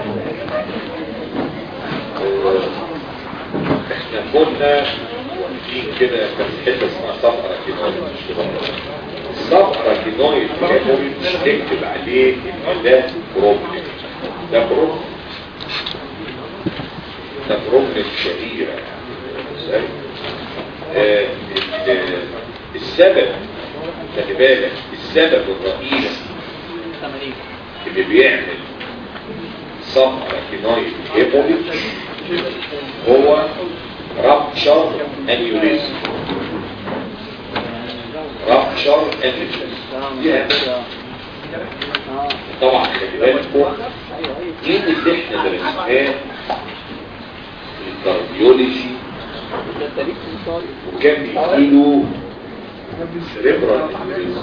احنا كنا واقفين كده كان في حته اسمها صفرة كينويد صفرة كينويد مش تكتب عليه ان ده بروبلم ده بروبلم ده بروبلم شهيرة ازاي؟ آه السبب خلي بالك السبب الرئيسي اللي بيعمل صفرة كينويد هيموليج هو رابشر انيوريزم رابشر انيوريزم طبعا خلي بالكم مين اللي احنا درسناه في الكارديولوجي وكان بيجيله سريبرال انيوريزم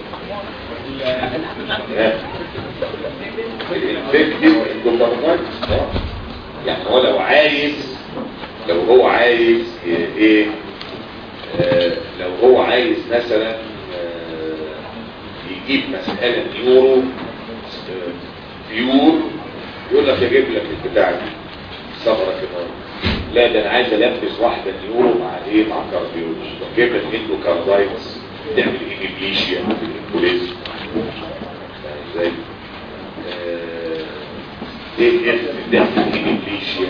الانفكتيف اندوكاردايتس يعني هو لو عايز لو هو عايز ايه آه لو هو عايز مثلا آه يجيب مسألة نيورو آه بيور يقول لك يجيب لك البتاع دي صبرة كده لا ده انا عايز البس واحدة نيورو مع ايه مع كارديولوجي واجيب لك اندوكاردايتس تعمل انيبليشيا بالكوليزم ازاي ايه ده انيبليشيا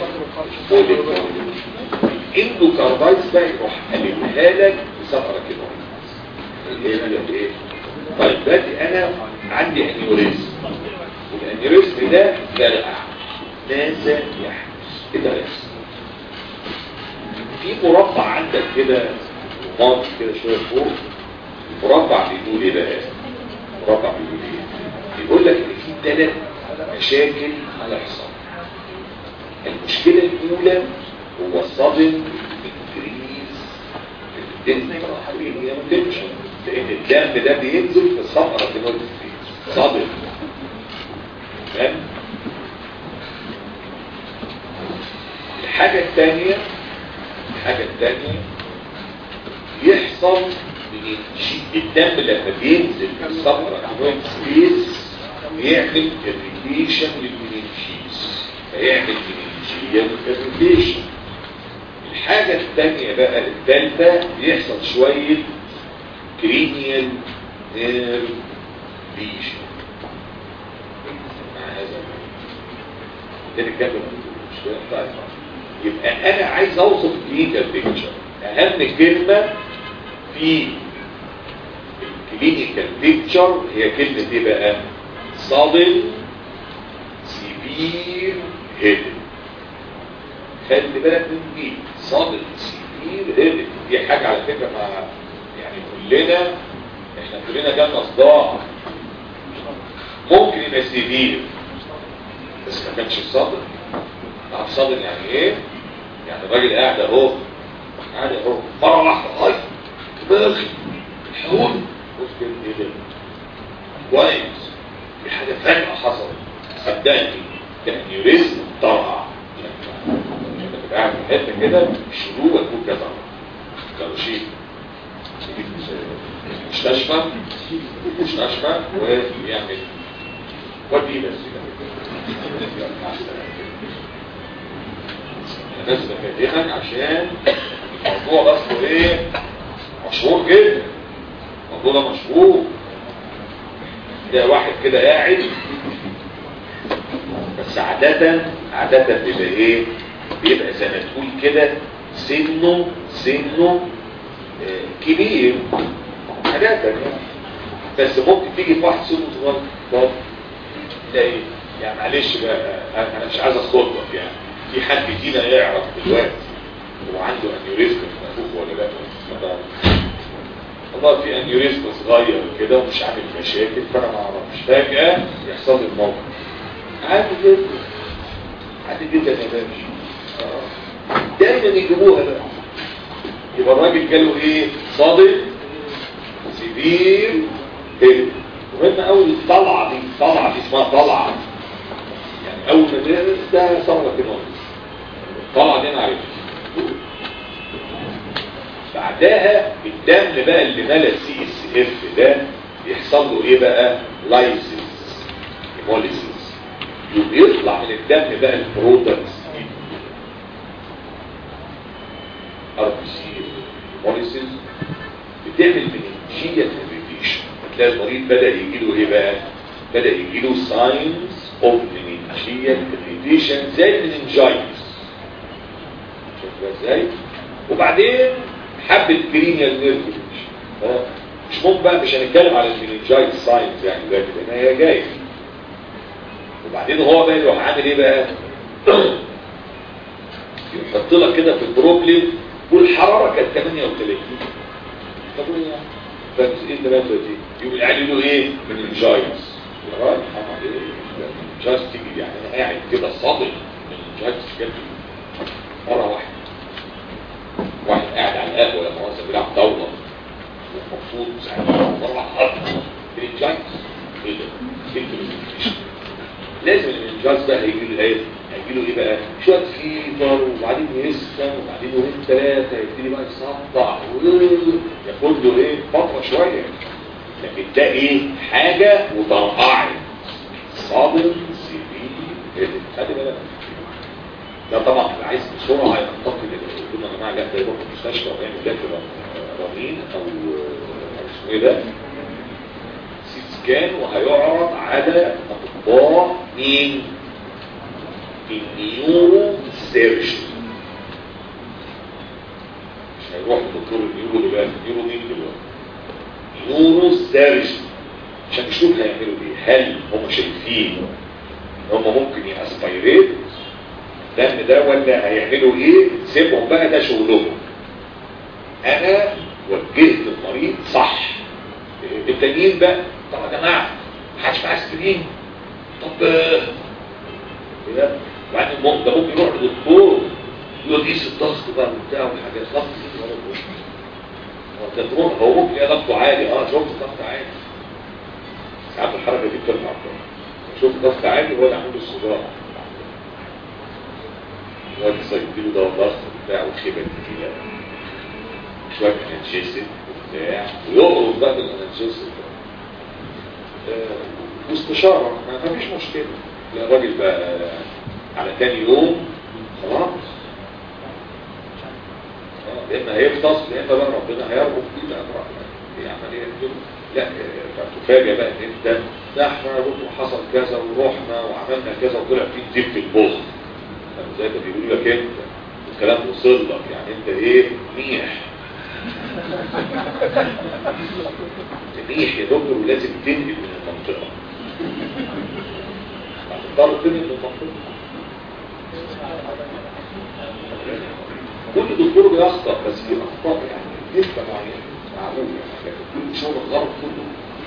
الاندوكاردايتس بقى يروح قلبها لك بصفرة كده ايه طيب دلوقتي انا عندي انيوريزم والانيوريزم ده فرقع ماذا يحدث ايه ده يحصل في مربع عندك كده ماضي كده شويه فوق مربع بيقول ايه بقى مربع بيقول ايه بيقول لك ان في ثلاث مشاكل هتحصل المشكله الاولى هو الصدم انكريز الدنتراحية لان الدم ده بينزل في الصفرة كنود صدم تمام الحاجة الثانية الحاجة الثانية يحصل الدم لما بينزل في الصفرة كنود سبيس بيعمل اريتيشن للمننجيز فيعمل مننجيال اريتيشن الحاجة الثانية بقى الثالثة بيحصل شوية كرينيال نير ليشن مع هذا ده الكلام مش طيب يبقى انا عايز اوصف كلينيكال بيكتشر اهم كلمة في الكلينيكال بيكتشر هي كلمة ايه بقى صادم سيفير هيدن خلي بالك من دي صادم سيفير هيدن دي حاجة على فكرة مع يعني كلنا احنا كلنا جالنا صداع ممكن يبقى سيفير بس ما كانش صادم عارف صادم يعني ايه يعني الراجل قاعد اهو قاعد اهو مرة واحدة هاي دماغي الحول بص كده ايه ده كويس في حاجة فجأة حصلت صدقني كان يوريزم طرع انت قاعد في حته كده الشروق تكون كذا لو شيء مستشفى مستشفى ويعمل ودي بس انا بس بكلمك عشان الموضوع ده اصله ايه مشهور جدا الموضوع ده مشهور ده واحد كده قاعد بس عادة عادة بيبقى ايه بيبقى زي ما تقول كده سنه سنه آه كبير عادة يعني بس ممكن تيجي في واحد سنه صغير طب تلاقي يعني معلش بقى انا مش عايز اصدق يعني في حد فينا يعرف دلوقتي هو عنده انيوريزم في مخه ولا لا والله في انيوريزم صغير كده ومش عامل مشاكل فانا ما اعرفش فجأة يحصل لي الموقف عادي جدا عادي جدا يا باشا دايما يجيبوها بقى يبقى الراجل جاله ايه صادق سيفير هيل وهنا اول طلعه دي طلعه دي اسمها طلعه يعني اول ما ده ده ثوره كده الطلعه دي انا عارفها بعدها الدم بقى اللي ملا السي اس اف ده يحصل له ايه بقى لايسيس هيموليسيس وبيطلع من الدم بقى البرودكتس دي ار بي سي موليسيس بتعمل مننجية اريتيشن هتلاقي المريض بدأ يجي له ايه بقى بدأ يجي له ساينز اوف مننجية اريتيشن زي المننجايتس شوف ازاي وبعدين حبة كرينيال نيرف اه مش ممكن بقى مش هنتكلم على المننجايت ساينز يعني دلوقتي لان هي جايه وبعدين هو بقى يروح عامل ايه بقى يحط لك كده في البروبلم والحراره كانت 38 طب ايه يعني فاهم ايه 38 يقوم يعمل له ايه مننجايتس يا راجل حرام عليك مننجايتس تيجي يعني انا قاعد كده صادق مننجايتس جنبي مره واحده واحد قاعد على القهوه لما هو بيلعب طاوله مبسوط ساعتها مرة حرب الانجايتس ايه ده؟ ايه ده؟ لازم الانجايتس بقى هيجي له ايه؟ هيجي له ايه بقى؟ شوية فيبر وبعدين يسخن وبعدين يومين ثلاثة يبتدي بقى يصدع ياخد له ايه؟ فترة شوية لكن ده ايه؟ حاجة وطرقعت صادم سيبيه خلي بالك ده طبعا اللي عايز بسرعة ينتقل قلنا يا جماعة لا ده يروح المستشفى ويعمل ده رنين او اسمه ايه ده سيت سكان وهيعرض على اطباء مين النيورو سيرجن مش هيروح لدكتور النيورو دلوقتي النيورو مين دلوقتي نيورو سيرجن عشان نشوف هيعملوا ايه هل هم شايفين ان هم ممكن ياسبيريت الدم ده ولا هيعملوا ايه سيبهم بقى ده شغلهم انا وجهت المريض صح التانيين بقى طب يا جماعه محدش معاه اسبرين طب كده وبعدين المهم ده ممكن يروح لدكتور يقول قيس الضغط بقى وبتاع والحاجات ضغط ده تروح هو ممكن يا ضغطه عالي اه شفت ضغط عالي ساعات الحركه دي بترفع شوف ضغط عالي هو اللي عامل الصداع هو يسجله ده ضغط بتاع وخيبه كتير شويه انانشيسد وبتاع ويقرص بقى بالانانشيسد واستشاره ما فيش مشكله لا الراجل بقى على تاني يوم خلاص يا اما هيفطس يا اما بقى ربنا هيربط فيه بقى في عمليه كده لا فتفاجئ بقى ان انت ده احنا حصل كذا ورحنا وعملنا كذا وطلع فيه زفت البخ زي ما بيقولوا لك انت الكلام وصل لك يعني انت ايه ميح ميح يا دكتور ولازم تنقل من المنطقه هتضطر تنقل من المنطقه كل دكتور بيخطأ بس في اخطاء يعني نسبه معينه معقوله يعني كل شغل الغرب كله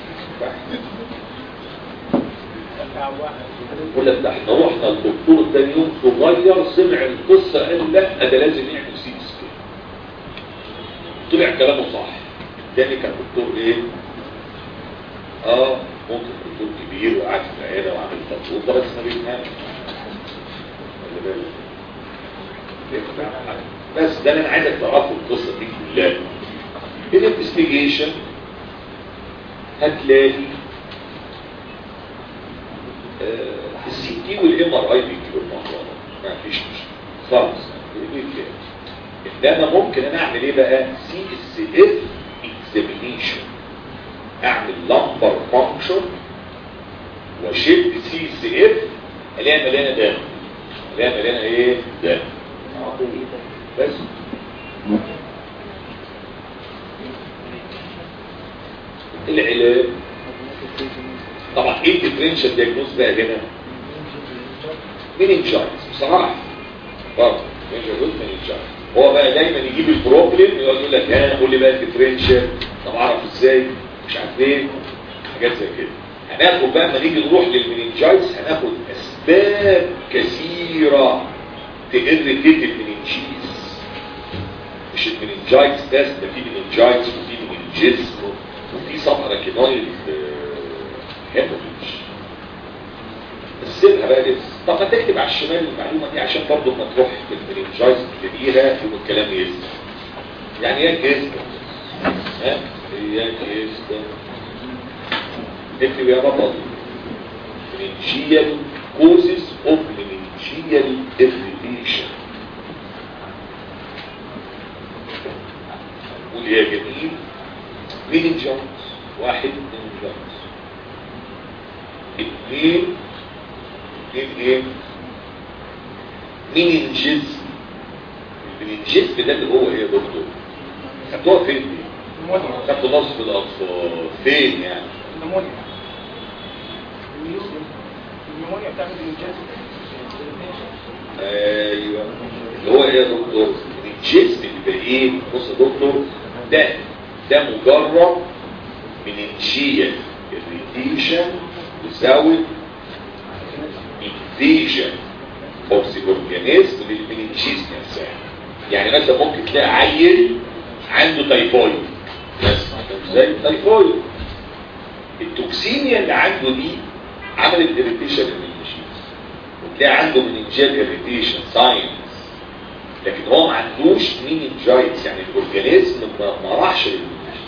يقول لك ده احنا رحنا الدكتور تاني يوم صغير سمع القصه قال لا ده لازم يعمل سي سكان طلع كلامه صح الثاني كان دكتور ايه؟ اه ممكن دكتور كبير وقاعد في العياده وعامل تطور ده بس ما بيفهمش خلي بالك بس ده اللي انا عايزك تعرفه القصه دي كلها الانفستيجيشن هتلاقي السي تي والام ار اي بيجيبوا الموضوع ده ما فيش مشكله خالص انما ممكن انا اعمل ايه بقى سي اس اف اكزامينيشن اعمل لمبر فانكشن واشد سي اس اف الاقيها مليانه دم الاقيها مليانه ايه دم بس العلاج طبعا ايه الديفرنشال دياجنوز بقى هنا مينينجايتس بصراحه برضه مينينجايتس هو بقى دايما يجيب البروبلم يقعد يقول لك ها قول لي بقى الديفرنشال طب اعرف ازاي مش عارف ايه حاجات زي كده هناخد بقى لما نيجي نروح للمينينجايتس هناخد اسباب كثيره تقريتيت المينينجيز مش المينينجايتس بس ده في مينينجايتس وفي مينينجيز وفي سباراكينويد هيموريج سيبها بقى لسه طب ما تكتب على الشمال المعلومه دي عشان برضه لما تروح في المينينجايز تلاقيها يوم الكلام يزن يعني ايه كيس ها هي كيس اكتب يا بطل مننجيال causes of meningeal irritation قول يا جميل meningitis واحد meningitis اثنين اثنين ايه meningism المننجزم ده اللي هو ايه يا دكتور خدتوها فين دي نمونيا خدتوا نصف الاطفال فين يعني نمونيا النمونيا بتعمل انجاز ايوه اللي هو ايه يا دكتور الجسم اللي ايه بص يا دكتور ده ده مجرد مننجية الريديشن without invasion of the organism للمننجيز نفسها يعني مثلا ممكن تلاقي عيل عنده تايفويد بس زي تايفويد التوكسيميا اللي عنده دي عملت اريتيشن للمننجيز وتلاقي عنده مننجيال اريتيشن ساينس لكن هو ما عندوش مننجايتس يعني الاورجانيزم ما ما راحش للمننجيز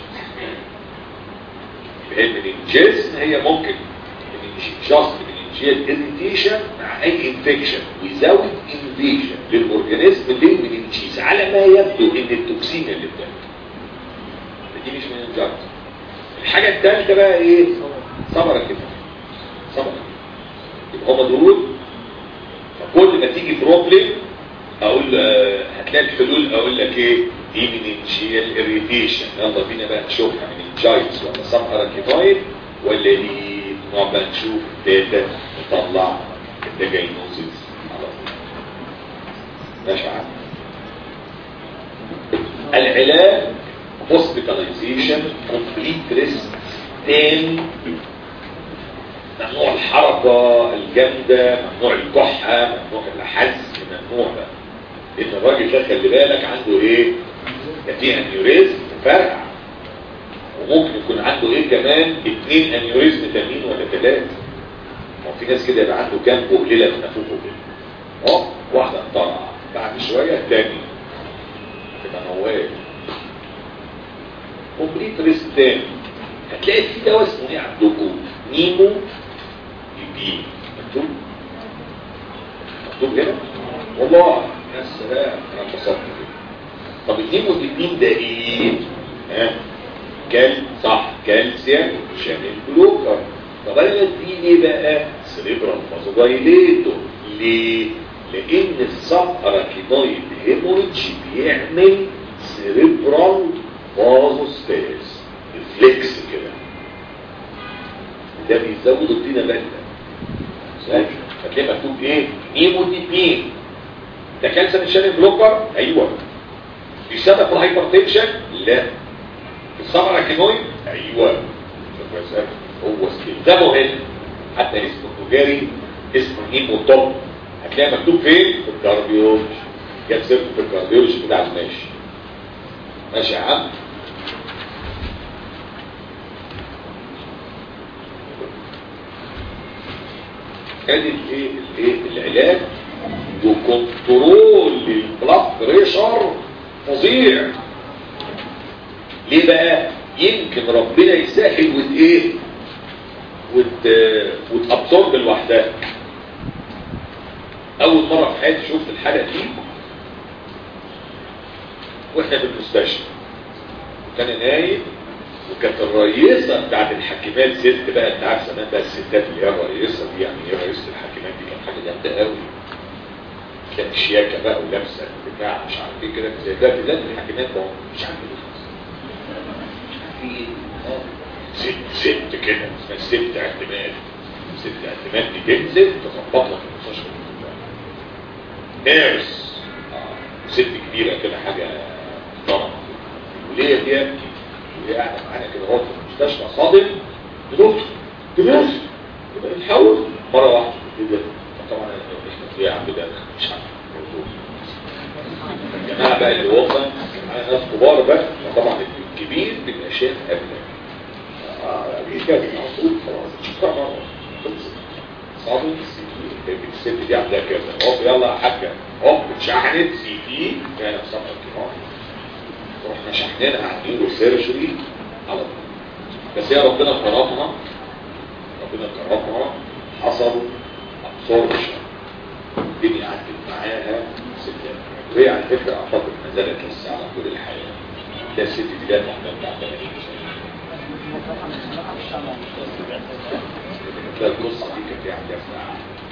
يبقى المننجيز هي ممكن جاست مننجيال اريتيشن مع اي انفكشن ويزود انفيجن للاورجانيزم للمننجيز على ما يبدو ان التوكسين اللي بتاعته دي مش مننجايتس الحاجه الثالثه بقى ايه صبرك كده صبرك يبقى هم دول فكل ما تيجي بروبلم اقول آه، هتلاقي الحلول اقول لك ايه دي مننجيال اريتيشن يلا بينا بقى نشوفها مننجايتس ولا سب اراكينويد ولا دي نقعد بقى نشوف داتا نطلع الدجاينوزيس على طول ماشي يا عم العلاج hospitalization complete rest تام ممنوع الحركة الجامدة ممنوع الكحة ممنوع الحز ممنوع ده لان الراجل ده خلي بالك عنده ايه ده فيه انيوريزم فرع وممكن يكون عنده ايه كمان اتنين انيوريزم تانيين ولا ثلاثة ما هو في ناس كده يبقى عنده كام بهللة في نافوخه كده اه واحدة طالعة بعد شوية التاني تبقى موال كومبليت ريست تاني هتلاقي في دواء اسمه ايه عندكم نيمو يبين مكتوب مكتوب هنا والله يا سلام انا انبسطت كده طب النيمو يبين ده ايه ها كال صح كالسيوم شامل بلوكر طب انا بدي ليه بقى سريبرال فازودايليتو ليه لان السب اراكينويد هيموريدج بيعمل سريبرال فازوستاز ريفلكس كده ده بيزود الطينه بلده ازاي هتلاقي مكتوب ايه نيموديبين ده كالسيوم شانل بلوكر ايوه بيسبب الهايبرتنشن لا السمرة كينويد ايوه شوف يا ساتر. هو استخدامه هنا حتى اسمه التجاري اسمه نيموتوب هتلاقي مكتوب فين في الكارديولوجي جت سيرته في الكارديولوجي بتاع ماشي ماشي يا عم ادي الايه الايه العلاج وكنترول للبلاد بريشر فظيع ليه بقى يمكن ربنا يسهل وت ايه وت وتابسورب لوحدها اول مره في حياتي شفت الحلقه دي واحنا في المستشفى كان نايم وكانت الرئيسة بتاعت الحكيمات ست بقى انت عارف زمان بقى الستات اللي هي الرئيسة دي يعني هي رئيسة الحكيمات دي كانت حاجة جامدة قوي كانت شياكة بقى ولابسة بتاع مش عارف ايه كده زي ده بالذات الحكيمات ده مش عارف ايه مش عارف ايه اه ست ست كده اسمها ست اعتماد ست اعتماد دي تنزل تظبط لك المستشفى نيرس اه ست كبيرة كده حاجة محترمة وليه بيبكي وهي قاعدة معانا كده هو في المستشفى صادم تدوس تدوس يبقى نتحول مرة واحدة كده طبعا احنا في عم ده مش عارف الجماعة بقى اللي هم معانا ناس كبار بقى طبعا الكبير بيبقى شايف قبلك اه دي كده على طول خلاص شفتها مرة خلصت صادم الست دي عندها كده هوب يلا يا حاجة هوب اتشحنت سي تي كان في صفحة الكبار رحنا شحنينها عاملين له سيرجري على طول بس هي ربنا كرمها ربنا كرمها حصل فرشة الدنيا عدت معاها ستات وهي على فكرة أعتقد ما زالت لسه على طول الحياة ده الست دي جت واحدة بتاع 80 ده القصة دي كانت يعني بتاع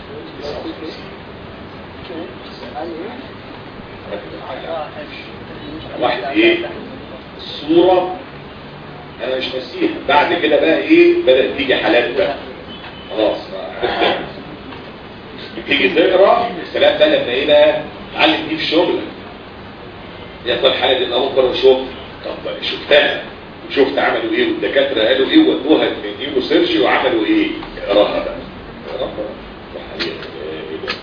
59 واحد ايه الصورة انا مش ناسيها بعد كده بقى ايه بدأت تيجي حالات بقى خلاص بقى. تيجي تقرا السلام ده لما ايه بقى تعلم دي في شغلك يا الحالة دي انا اول مرة اشوفها طب شفتها وشفت عملوا ايه والدكاترة قالوا ايه ودوها نيورو سيرجي وعملوا ايه اقراها بقى اقراها وحقيقة ايه ده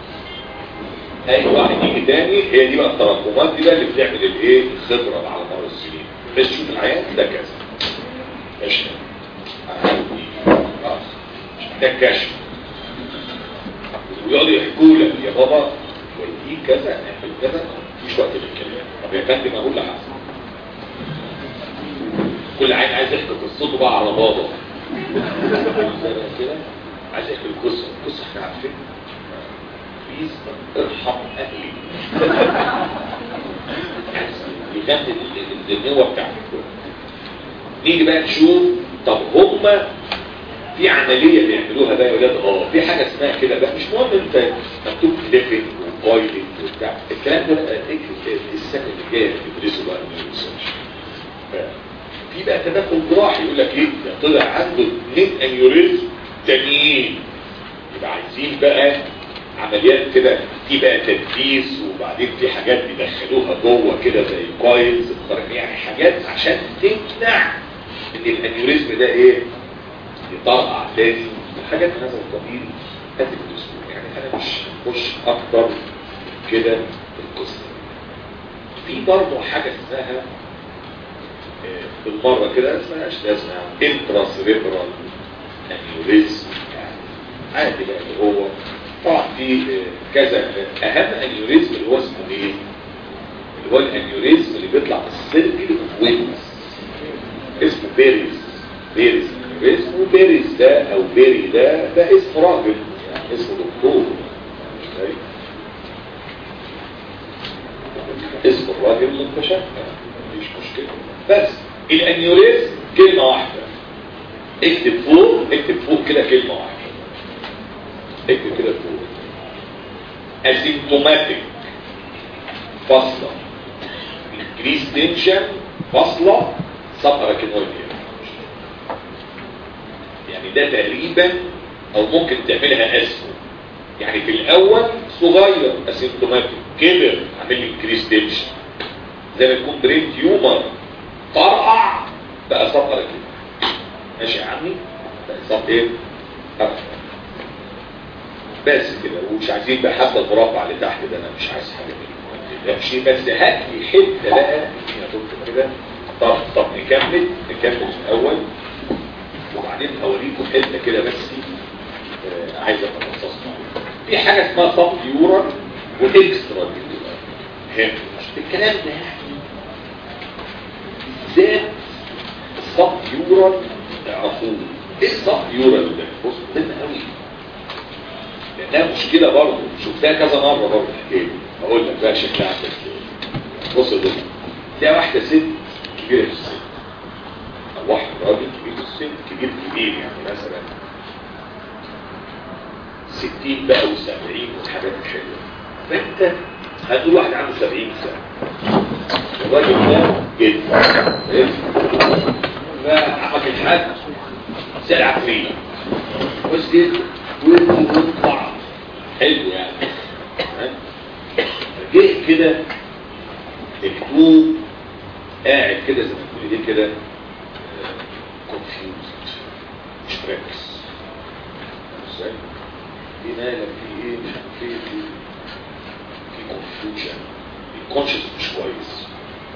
اي واحد يجي تاني هي دي بقى التراكمات دي بقى اللي بتعمل الايه الخبره على مر السنين بس شوف العيان ده كذا ماشي خلاص مش محتاج كشف ويقعدوا يحكوا لك يا بابا ودي كذا نعمل كذا مفيش وقت للكلام طب يا فندم اقول لك كل عين عايز يحكي قصته بقى على بابا كده عايز يحكي القصه القصه احنا عارفينها بليز ارحم اهلي يخاف الدنيوة بتاعته نيجي بقى نشوف طب هما في عملية بيعملوها بقى يا ولاد اه في حاجة اسمها كده بقى مش مهم انت مكتوب كليفنج وبايلنج وبتاع الكلام ده بقى اكتب السنة اللي جاية تدرسه بقى من الريسيرش في بقى تدخل جراحي يقول لك ايه ده طلع عنده اثنين انيوريزم تانيين يبقى عايزين بقى عمليات كده في بقى تدبيس وبعدين في حاجات بيدخلوها جوه كده زي كويلز يعني حاجات عشان تمنع ان الانيوريزم ده ايه يطرقع تاني حاجات من هذا القبيل هتبقى بسهوله يعني انا مش مش اكتر كده في القصه في برضه حاجه اسمها بالمره كده اسمها اسمها انترا سيريبرال انيوريزم يعني عادي بقى اللي هو طبعا في كذا اهم انيوريزم اللي هو اسمه ايه اللي هو الانيوريزم اللي بيطلع في السيركل وينز اسمه بيريز بيريز اسمه بيريز ده او بيري ده ده اسم راجل يعني اسمه دكتور اسم الراجل اللي اكتشفها مفيش مشكله بس الانيوريزم كلمه واحده اكتب فوق اكتب فوق كده كلمه واحده اكتب كده فوق اسيمتوماتيك فاصلة increase tension فاصلة سبراكينويديا يعني ده تقريبا او ممكن تعملها اسمه يعني في الاول صغير اسيمتوماتيك كبر عامل لي increase tension زي ما يكون برين تيومر طرقع بقى سبراكينويديا ماشي يا عمي بقى سب ايه بس كده ومش عايزين بقى حتى المربع اللي تحت ده انا مش عايز حاجه منه شيء بس هات لي حته بقى يا دكتور كده طب طب نكمل نكمل الاول وبعدين هوريكم حته كده بس آه عايز اتخصص في حاجه اسمها صب يورا واكسترا يورا هم الكلام ده يعني ذات الصب يورا تعرفوه ايه الصب يورا ده بص مهم قوي لانها مشكلة برضه شفتها كذا مرة برضه الحكاية اقول لك بقى شكلها عامل ازاي بص يا دكتور تلاقي واحدة ست كبيرة في السن او واحد راجل كبير في السن كبير كبير يعني مثلا 60 بقى و70 والحاجات الحلوة فانت هتقول واحد عنده 70 سنة الراجل ده جدا فعمك الحاج سلعة فريدة بس جدا ويطلع حلو يعني جه كده مكتوب قاعد كده زي ما تقول ايه كده كونفيوزد مش مركز ازاي في مالك في ايه مش عارف ايه في في كونفيوجن الكونشس مش كويس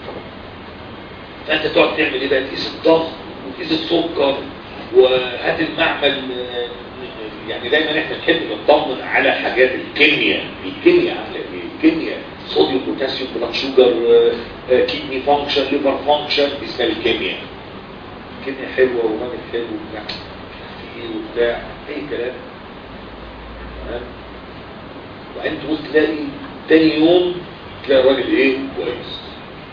فانت تقعد تعمل ايه بقى تقيس الضغط وتقيس السكر وهات المعمل يعني دايما احنا نحب نطمن على حاجات الكيمياء الكيمياء عامله ايه الكيمياء صوديوم بوتاسيوم بلاد شوجر كيدني فانكشن ليفر فانكشن اسمها الكيمياء الكيمياء حلوه ومامل حلو وبتاع ايه وبتاع اي كلام تمام وبعدين تقول تلاقي تاني يوم تلاقي الراجل ايه كويس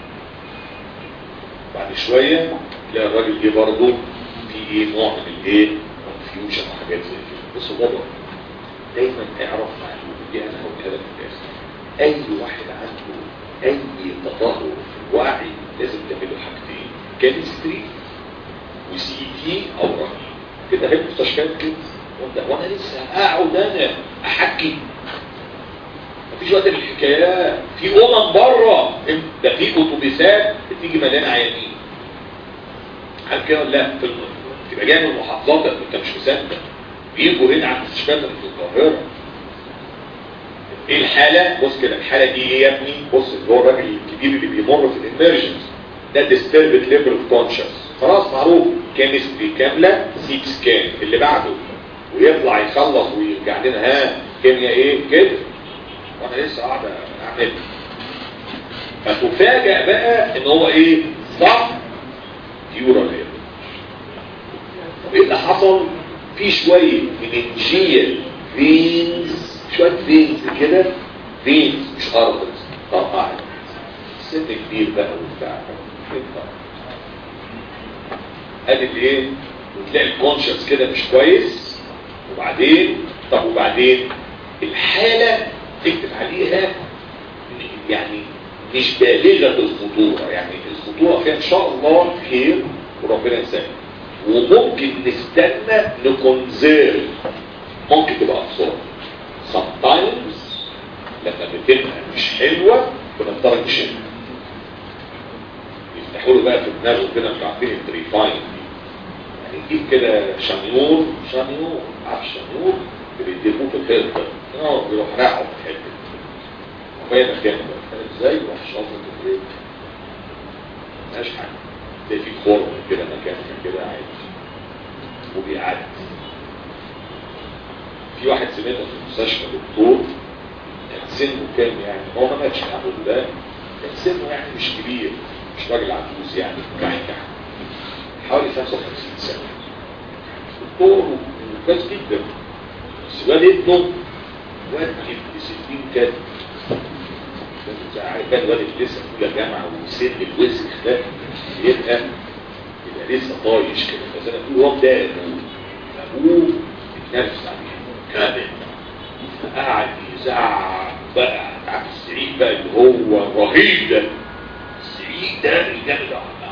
بعد شوية تلاقي الراجل ايه برضه في ايه نوع من الايه كونفيوجن وحاجات زي كده بص بابا دايما اعرف معلومة دي انا هقولها لك في الاخر اي واحد عنده اي تدهور في الوعي لازم تعمله حاجتين كيمستري وسي تي او رهين كده هي مستشفيات كده وانت وانا لسه اقعد انا احكي مفيش وقت للحكايات في امم بره ده في اتوبيسات بتيجي مليانه عيانين عارف كده ولا لا في الم... تبقى جاي من المحافظات انت مش مصدق بيجوا هنا على المستشفيات اللي في القاهره ايه الحاله بص كده الحاله دي ايه يا ابني بص اللي هو الراجل الكبير اللي بيمر في الامرجنس ده disturbed level of conscious خلاص معروف كيمستري كامله سيت سكان اللي بعده ويطلع يخلص ويرجع لنا ها كيمياء ايه كده وانا لسه قاعد اعمل فتفاجئ بقى ان هو ايه صح يورا طب ايه اللي حصل في شويه مننجيال فينز شويه فينز كده فينز مش ارضز طبعا سن كبير بقى وبتاع ادي الايه وتلاقي الكونشس كده مش كويس وبعدين طب وبعدين الحاله تكتب عليها يعني مش بالغه الخطوره يعني الخطوره فيها ان شاء الله خير وربنا يسهل وممكن نستنى نكونزيرف ممكن تبقى بسرعه sometimes لما بتبقى مش حلوه بنضطر نشيلها يفتحوا له بقى في دماغه كده مش عارفين التريفاين دي يعني يجيب كده شنيور شنيور عارف شنيور بيديهوه في الحيط ده اه بيروح راحه في الحته وهي مكانه بقى فاهم ازاي يروح شاطط البريك ملهاش حاجه تلاقي في خرم كده مكانه كده عادي وبيعدي في واحد سمعته في المستشفى دكتور كان سنه كام يعني هو ما ماتش الحمد لله كان سنه يعني مش كبير مش راجل عجوز يعني كحكح حوالي 55 سنة دكتور وكويس جدا بس واد ابنه واد ابن 60 كده كان الواد اللي لسه في اولى جامعه وسن الوسخ ده يبقى يبقى لسه طايش كده بس انا بقول هو ده ابوه ابوه اتنرفز عليه كامل فقعد يزعق بقى عارف السعيد بقى اللي هو الرهيب ده السعيد ده الجامد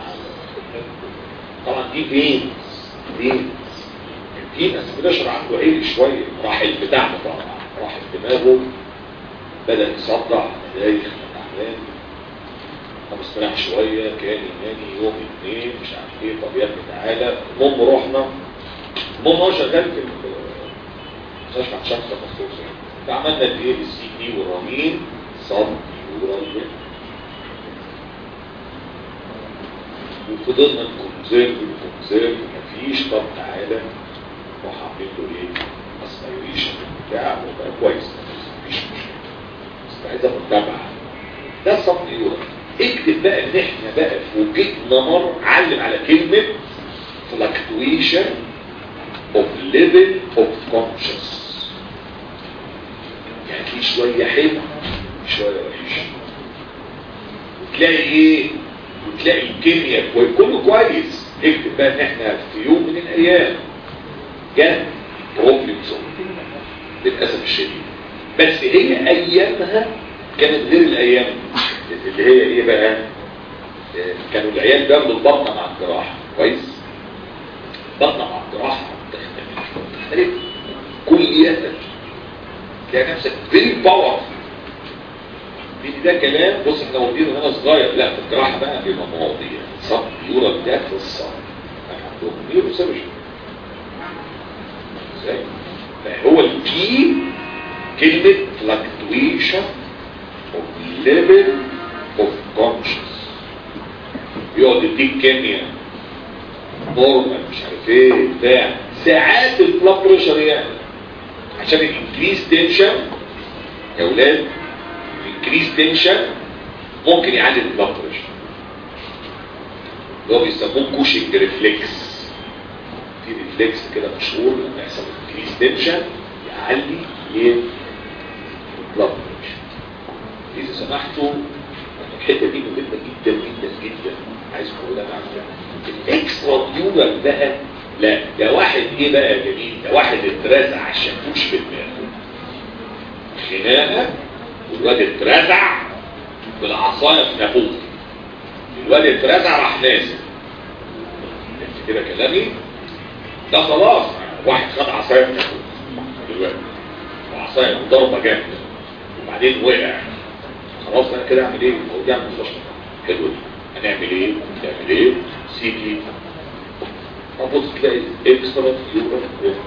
طبعا دي فين فين في ناس بتشرع عنده عيل شويه راح البتاع طبعا راح دماغه بدأ يصدع دايخ تعبان طب استراح شويه كان ينامي يوم اثنين مش عارف ايه طب يا ابني تعالى المهم رحنا المهم هو شغال في مستشفى عن شخص مخصوص يعني فعملنا الايه السي دي والرامين صب ورامين وفضلنا نكونزيرف نكونزيرف مفيش طب تعالى روح عاملين له ايه اسبيريشن بتاع وبقى كويس مفيش مشكله بس عايزه متابعه ده صب يورا اكتب بقى ان احنا بقى فوجئنا مره علم على كلمه fluctuation of level of conscious يعني في شويه حلو شويه وحش وتلاقي ايه وتلاقي الكيمياء كويس كله كويس اكتب بقى ان احنا في يوم من الايام جاء بروبلمز للاسف الشديد بس هي ايامها كانت غير الايام اللي هي ايه بقى كانوا العيال بياخدوا البطنه مع الجراحه كويس بطنه مع الجراحه تختلف كلية تلاقي نفسك فيري باور ده كلام بص احنا واخدينه وانا صغير لا في الجراحه بقى بيبقى مواضيع صب يورا ده في الصب عندهم نيورو سيرجن ازاي فهو الكي كلمه fluctuation of level of conscious يقعد يديك كيمياء نورمال مش عارف ايه بتاع ساعات البلاد بريشر يعني عشان الانكريز تنشن يا ولاد الانكريز تنشن ممكن يعلي البلاد بريشر اللي هو بيسموه كوشنج ريفلكس في ريفلكس كده مشهور لما يحصل انكريز تنشن يعلي ايه بلاد بريشر اذا سمحتوا الحته دي مهمه جدا جدا جدا عايز اقولها معاكم الاكسترا ديورال بقى لا ده واحد ايه بقى يا جميل ده واحد اترزع الشاكوش في دماغه خناقه والواد اترزع بالعصايه في نافوخه الواد اترزع راح نازل انت كده كلامي ده خلاص واحد خد عصايه في نافوخه دلوقتي وعصايه ضربه جامده وبعدين وقع خلاص انا كده اعمل ايه؟ هو يعمل مستشفى حلو دي هنعمل ايه؟ نعمل ايه؟ سي تي ابص تلاقي اكسترا يورا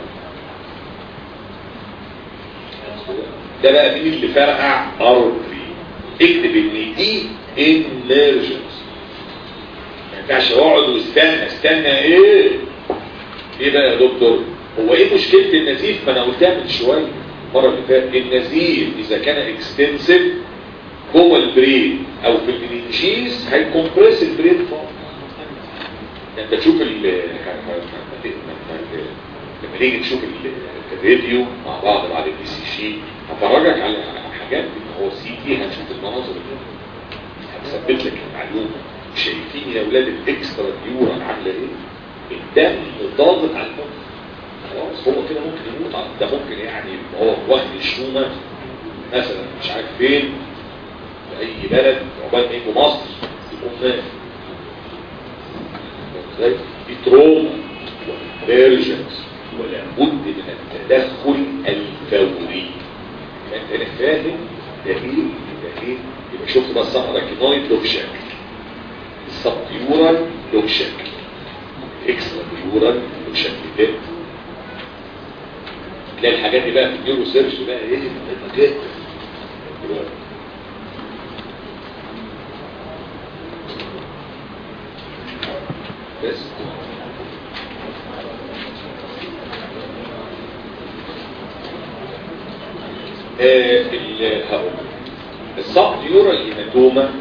ده بقى مين اللي فرقع ارتري اكتب ان دي emergency ما ينفعش اقعد واستنى استنى ايه ايه بقى يا دكتور هو ايه مشكله النزيف ما انا قلتها من شويه المره اللي فاتت النزيف اذا كان اكستنسيف جوه البرين او في المننجيز هيكمبريس البرين فوق انت تشوف ال لما نيجي نشوف الفيديو مع بعض بعد البي سي جي هفرجك على حاجات ان هو سي تي هنشوف المناظر دي هتثبت لك المعلومه شايفين يا اولاد الاكسترا ديورا عامله ايه الدم ضاغط على المخ خلاص هو كده ممكن يموت ده ممكن يعني هو واخد الشومه مثلا مش عارف فين في اي بلد عقبال ما يجوا مصر يكون مات ازاي في تروما والفيرجنز ولا بد من التدخل الفوري انت انا فاهم ده ايه ده ايه يبقى شفت بقى الصحراء كينويد له شكل السبتيورال له شكل اكسترا بيورال له شكل تاني تلاقي الحاجات دي بقى في النيورو سيرش بقى ايه مهمه جدا دلوقتي بس آه هقول الصعب يورا الهيماتوما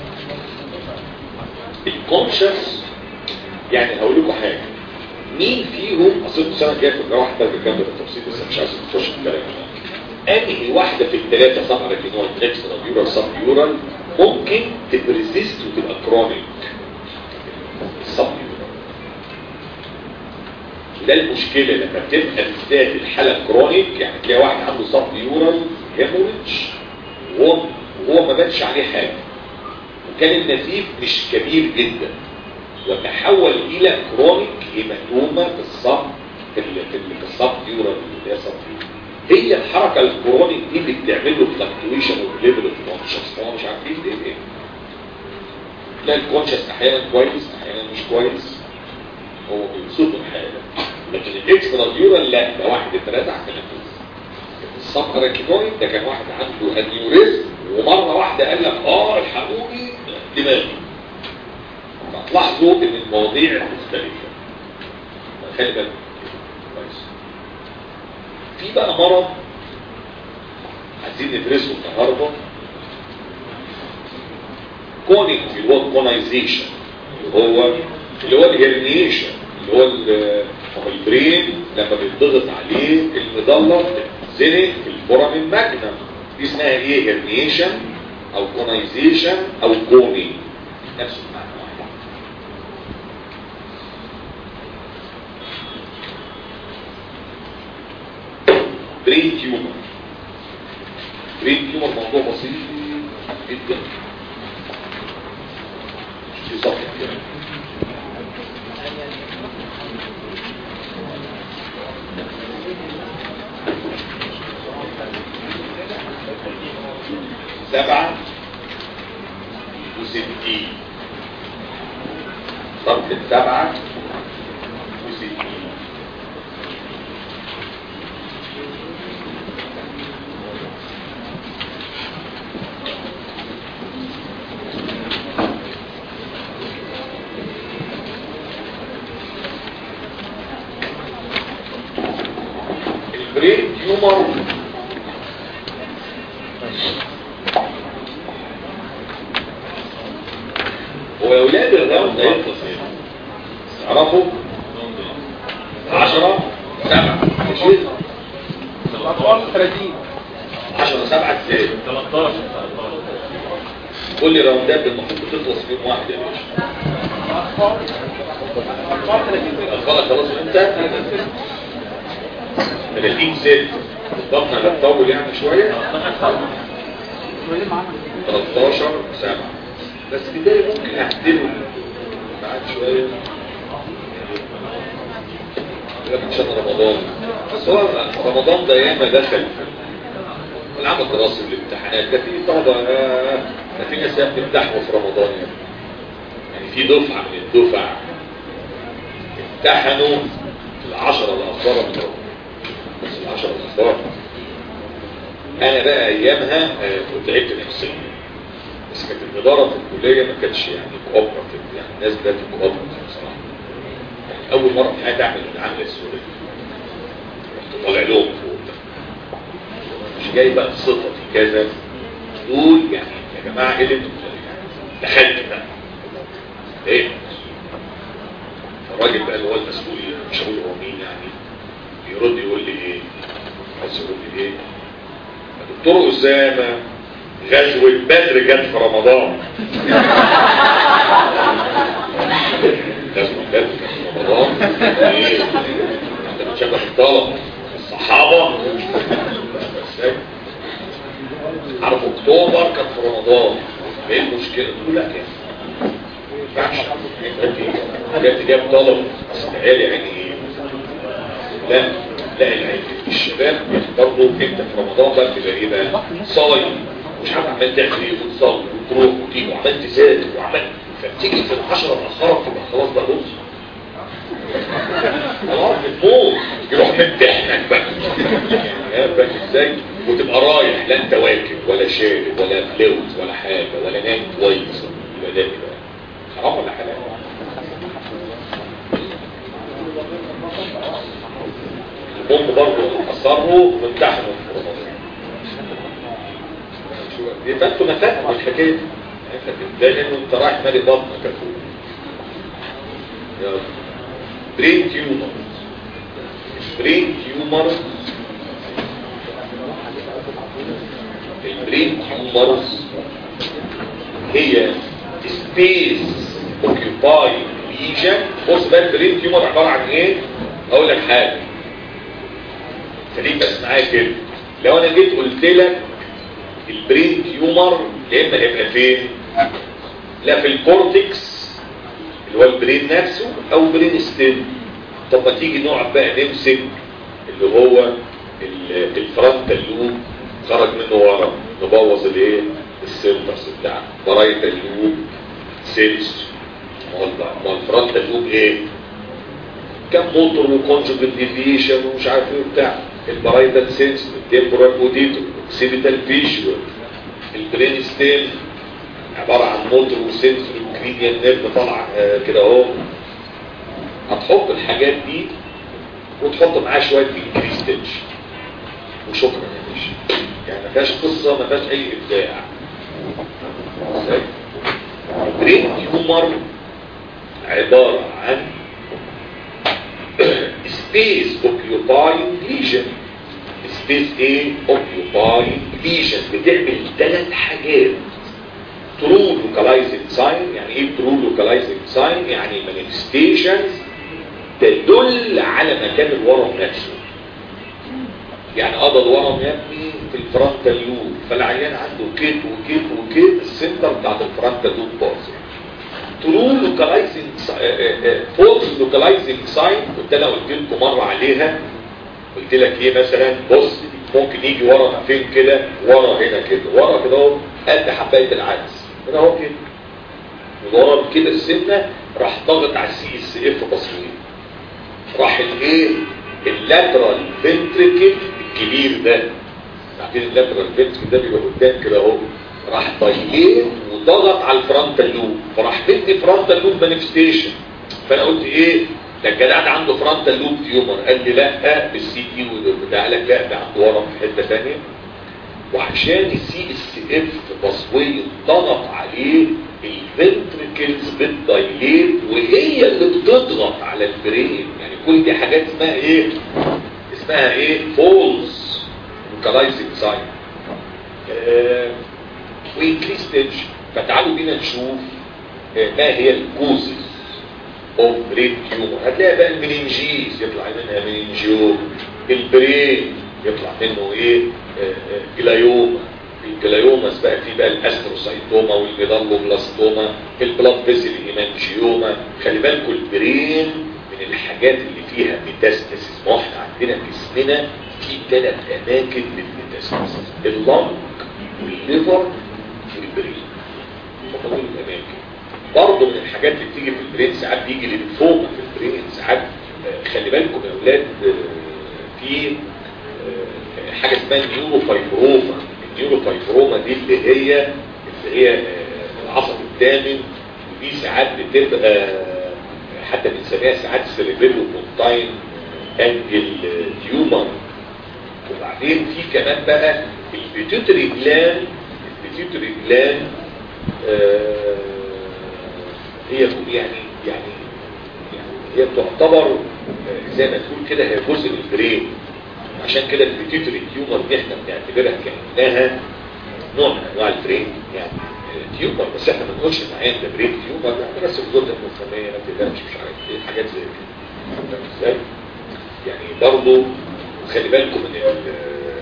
الكونشس يعني هقول لكم حاجه مين فيهم اصل السنه الجايه في الجراحه ده بكمل بالتفصيل بس مش عايز نخش في الكلام انهي واحده في الثلاثه صحرا كينوال اكسترا يورال سب يورال ممكن تبريزيست وتبقى كرونيك السب يورال ده المشكله لما بتبقى بالذات الحاله كرونيك يعني تلاقي واحد عنده سب يورال هيموريدج وهو وهو ما بانش عليه حاجه وكان النزيف مش كبير جدا وتحول الى كرونيك هيماتوما في الصب في في الصب يورال اللي هي صب هي الحركه الكرونيك دي اللي بتعمل له فلكتويشن اوف ليفل اوف كونشس هو مش عارفين ليه ايه تلاقي الكونشس احيانا كويس احيانا مش كويس هو بيوصف الحاله لكن الاكسترا ديورال لا ده واحد اترزع في نفسه الصب اراكيدويد ده كان واحد عنده انيوريزم ومره واحده قال لك اه الحقوني دماغي فتلاحظوا ان المواضيع مختلفه خلي بالك كويس في بقى مرض عايزين ندرسه النهارده كونيك اللي هو الكونايزيشن اللي هو اللي هو الهرنيشن اللي هو البرين لما بيتضغط عليه المضلة بتتزنق في الفورامين ماجنم دي اسمها ايه هرنيشن او كونايزيشن او كوني نفس المعنى واحد برين تيومر برين تيومر موضوع بسيط جدا في صفحة كده سبعة وستين صفحة سبعة وستين البرين تيومر هو يا ولاد الراوند ده يخلص ايه؟ تعرفوا؟ عشرة سبعة ماشي؟ الاطفال 30 10 7 ازاي 13 قول لي راوندات المفروض بتخلص في يوم واحد يا باشا اطفال اطفال 30 الاطفال خلاص انت 30 ست الضغط هتطول يعني شويه 13 7 بس بداية ممكن اعدله بعد شوية لك عشان رمضان بس هو رمضان ده ياما دخل في العام الدراسي والامتحانات ده في طلبة آه، ده في ناس بتمتحنوا في رمضان يعني يعني في دفعة من الدفع امتحنوا العشرة الأخبار من رمضان بس العشرة الأخبار أنا بقى أيامها آه، كنت تعبت نفسيا بس كانت الإدارة في الكلية ما كانتش يعني كوبرتيف يعني الناس ده كوبرتيف بصراحة يعني أول مرة في حياتي أعمل العملة السورية رحت طالع لهم فوق مش جاي بقى بصفتي كذا دول يعني يا جماعة إيه اللي أنتوا بتعملوه؟ دخلت بقى إيه الراجل بقى اللي هو المسؤول مش هقول هو مين يعني يرد يقول لي إيه عايز يقول لي إيه دكتور أسامة غزوة بدر جت في رمضان غزوة بدر جت في رمضان ايه انت بتشبه الطلب الصحابة ازاي؟ عارف اكتوبر كان في رمضان ايه المشكلة تقول لا كده ما ينفعش انت جايب طلب بس العيال يعني ايه لا لا العيال الشباب برضه انت في رمضان بقى بتبقى ايه بقى صايم مش عارف عمال تعمل ايه وتصلي وتروح وتيجي وعمال تذاكر وعمال فبتيجي في العشرة الاخرى تبقى خلاص بقى بص خلاص بتموت يروح ممتحنك بقى يعني فاهم ازاي وتبقى رايح لا انت واكل ولا شارب ولا فلوس ولا حاجه ولا نايم كويس يبقى ده كده حرام ولا حلال المهم برضه اصروا وامتحنوا في رمضان يبقى انتوا نفقوا الحكايه دي انت بتتدهن وانت رايح مالي بطنك يا اخويا يلا برين تيومر برين تيومر البرين تيومرز هي سبيس اوكيباي ليجن بص بقى البرين تيومر عباره عن ايه اقول لك حاجه خليك بس معايا كده لو انا جيت قلت لك البرين تيومر يا اما هيبقى فين لا في الكورتكس اللي هو البرين نفسه او برين ستيم طب ما تيجي نقعد بقى نمسك اللي هو ال- الفرونتال لوب خرج منه ورا نبوظ الايه السنترز بتاعه برايت اللوب سيلز ما هو الب- ما هو الفرونتال لوب ايه كم موتور وكونجوجيت ديفيشن ومش عارف ايه وبتاع البرايتال سينس التمبورال اوديتور اكسيبيتال فيجوال البرين ستيم عبارة عن موتور وسنسور وكرينيال نيرف طالع آه، كده اهو هتحط الحاجات دي وتحط معاه شوية انكريس تنشن وشكرا يا باشا يعني ما فيهاش قصة ما فيهاش اي ابداع ازاي؟ برين هيومر عبارة عن سبيس اوكيوباينج ليجن سبيس ايه اوكيوباينج ليجن بتعمل ثلاث حاجات ترو لوكالايزنج ساين يعني ايه ترو لوكالايزنج ساين يعني مانيفستيشنز تدل على مكان الورم نفسه يعني قضى الورم يا ابني في الفرونتال لوب فالعيان عنده كيت وكيت وكيت السنتر بتاعت الفرونتال لوب باظ ترو لوكالايزنج فولس لوكالايزنج ساين كنت انا قلت لكم مره عليها قلت لك ايه مثلا بص ممكن يجي ورا فين كده ورا هنا كده ورا كده اهو قد حبايه العدس هنا اهو كده ورا كده السنه راح ضاغط على السي اس اف تصوير راح الايه اللاترال فنتريكل الكبير ده عارفين اللاترال فنتريكل ده بيبقى قدام كده اهو راح طيلين وضغط على الفرونتال لوب فراح مدي فرونتال لوب مانيفستيشن فانا قلت ايه ده الجدع ده عنده فرونتال لوب تيومر قال لي لا بالسي تي وبتاع لك لا ده عنده ورم في حته ثانيه وعشان السي اس اف تصوير ضغط عليه الفنتركلز بتدايليت وهي اللي بتضغط على البرين يعني كل دي حاجات اسمها ايه اسمها ايه فولز لوكالايزنج ساين ويكلي ستيج فتعالوا بينا نشوف آه، ما هي الكوزز اوف برين تيومر هتلاقي بقى المننجيز يطلع منها مننجيوم البرين يطلع منه ايه آه، آه، جلايوما الجلايوماس بقى فيه بقى الاستروسايتوما والميدالوبلاستوما البلاد فيزل ايمانجيوما خلي بالكم البرين من الحاجات اللي فيها ميتاستاسيس ما هو احنا عندنا في جسمنا في ثلاث اماكن للميتاستاسيس اللنج والليفر والبرين هم دول الاماكن برضه من الحاجات اللي بتيجي في البرين ساعات بيجي للفوق في البرين ساعات آه، خلي بالكم يا اولاد آه، في آه، حاجه اسمها النيوروفايبروما النيوروفايبروما دي اللي هي اللي هي آه، العصب الثامن ودي ساعات بتبقى آه، حتى بنسميها ساعات سيريبيلو بونتاين انجل تيومر وبعدين في كمان بقى البيتوتري جلان البيتوتري جلان آه، هي يعني يعني يعني هي تعتبر آه، زي ما تقول كده هي جزء من البرين عشان كده البيتيوتري تيومر دي احنا بنعتبرها كانها نوع من انواع البرين يعني آه، تيومر بس احنا ما بنقولش ان عين ده برين تيومر يعني بس الغده النخاميه ما تقدرش مش عارف ايه حاجات زي كده فاهم ازاي؟ يعني برضه خلي بالكم من ال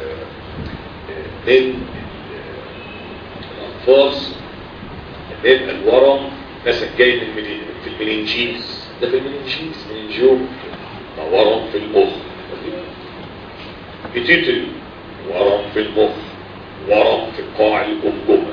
من ال- الانفاس لما يبقى الورم مثلا جاي من المني- في المننجيز ده في المننجيز مننجيوم ده ورم في المخ بتتري ورم في المخ ورم في قاع الجمجمه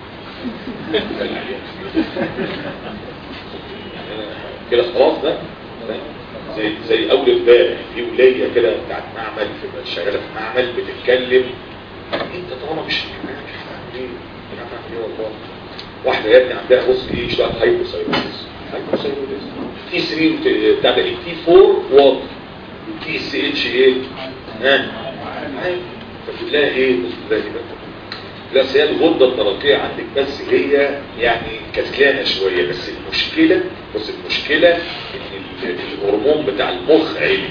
يعني أنا كده خلاص ده ده زي زي اول امبارح في وليه كده بتاعت معمل في شغاله في معمل بتتكلم انت طالما مش مش هتعمل ايه مش هتعمل ايه والله واحده يا ابني عندها بص ايه شويه هايبوثايرويدز هايبوثايرويدز تي 3 بتاع ده تي 4 واط تي سي اتش ايه ها عادي. فتقول لها ايه بص ده كده لا بس هي الغده الدرقيه عندك بس هي يعني كسلانه شويه بس المشكله بص المشكله ان ال- الهرمون بتاع المخ عالي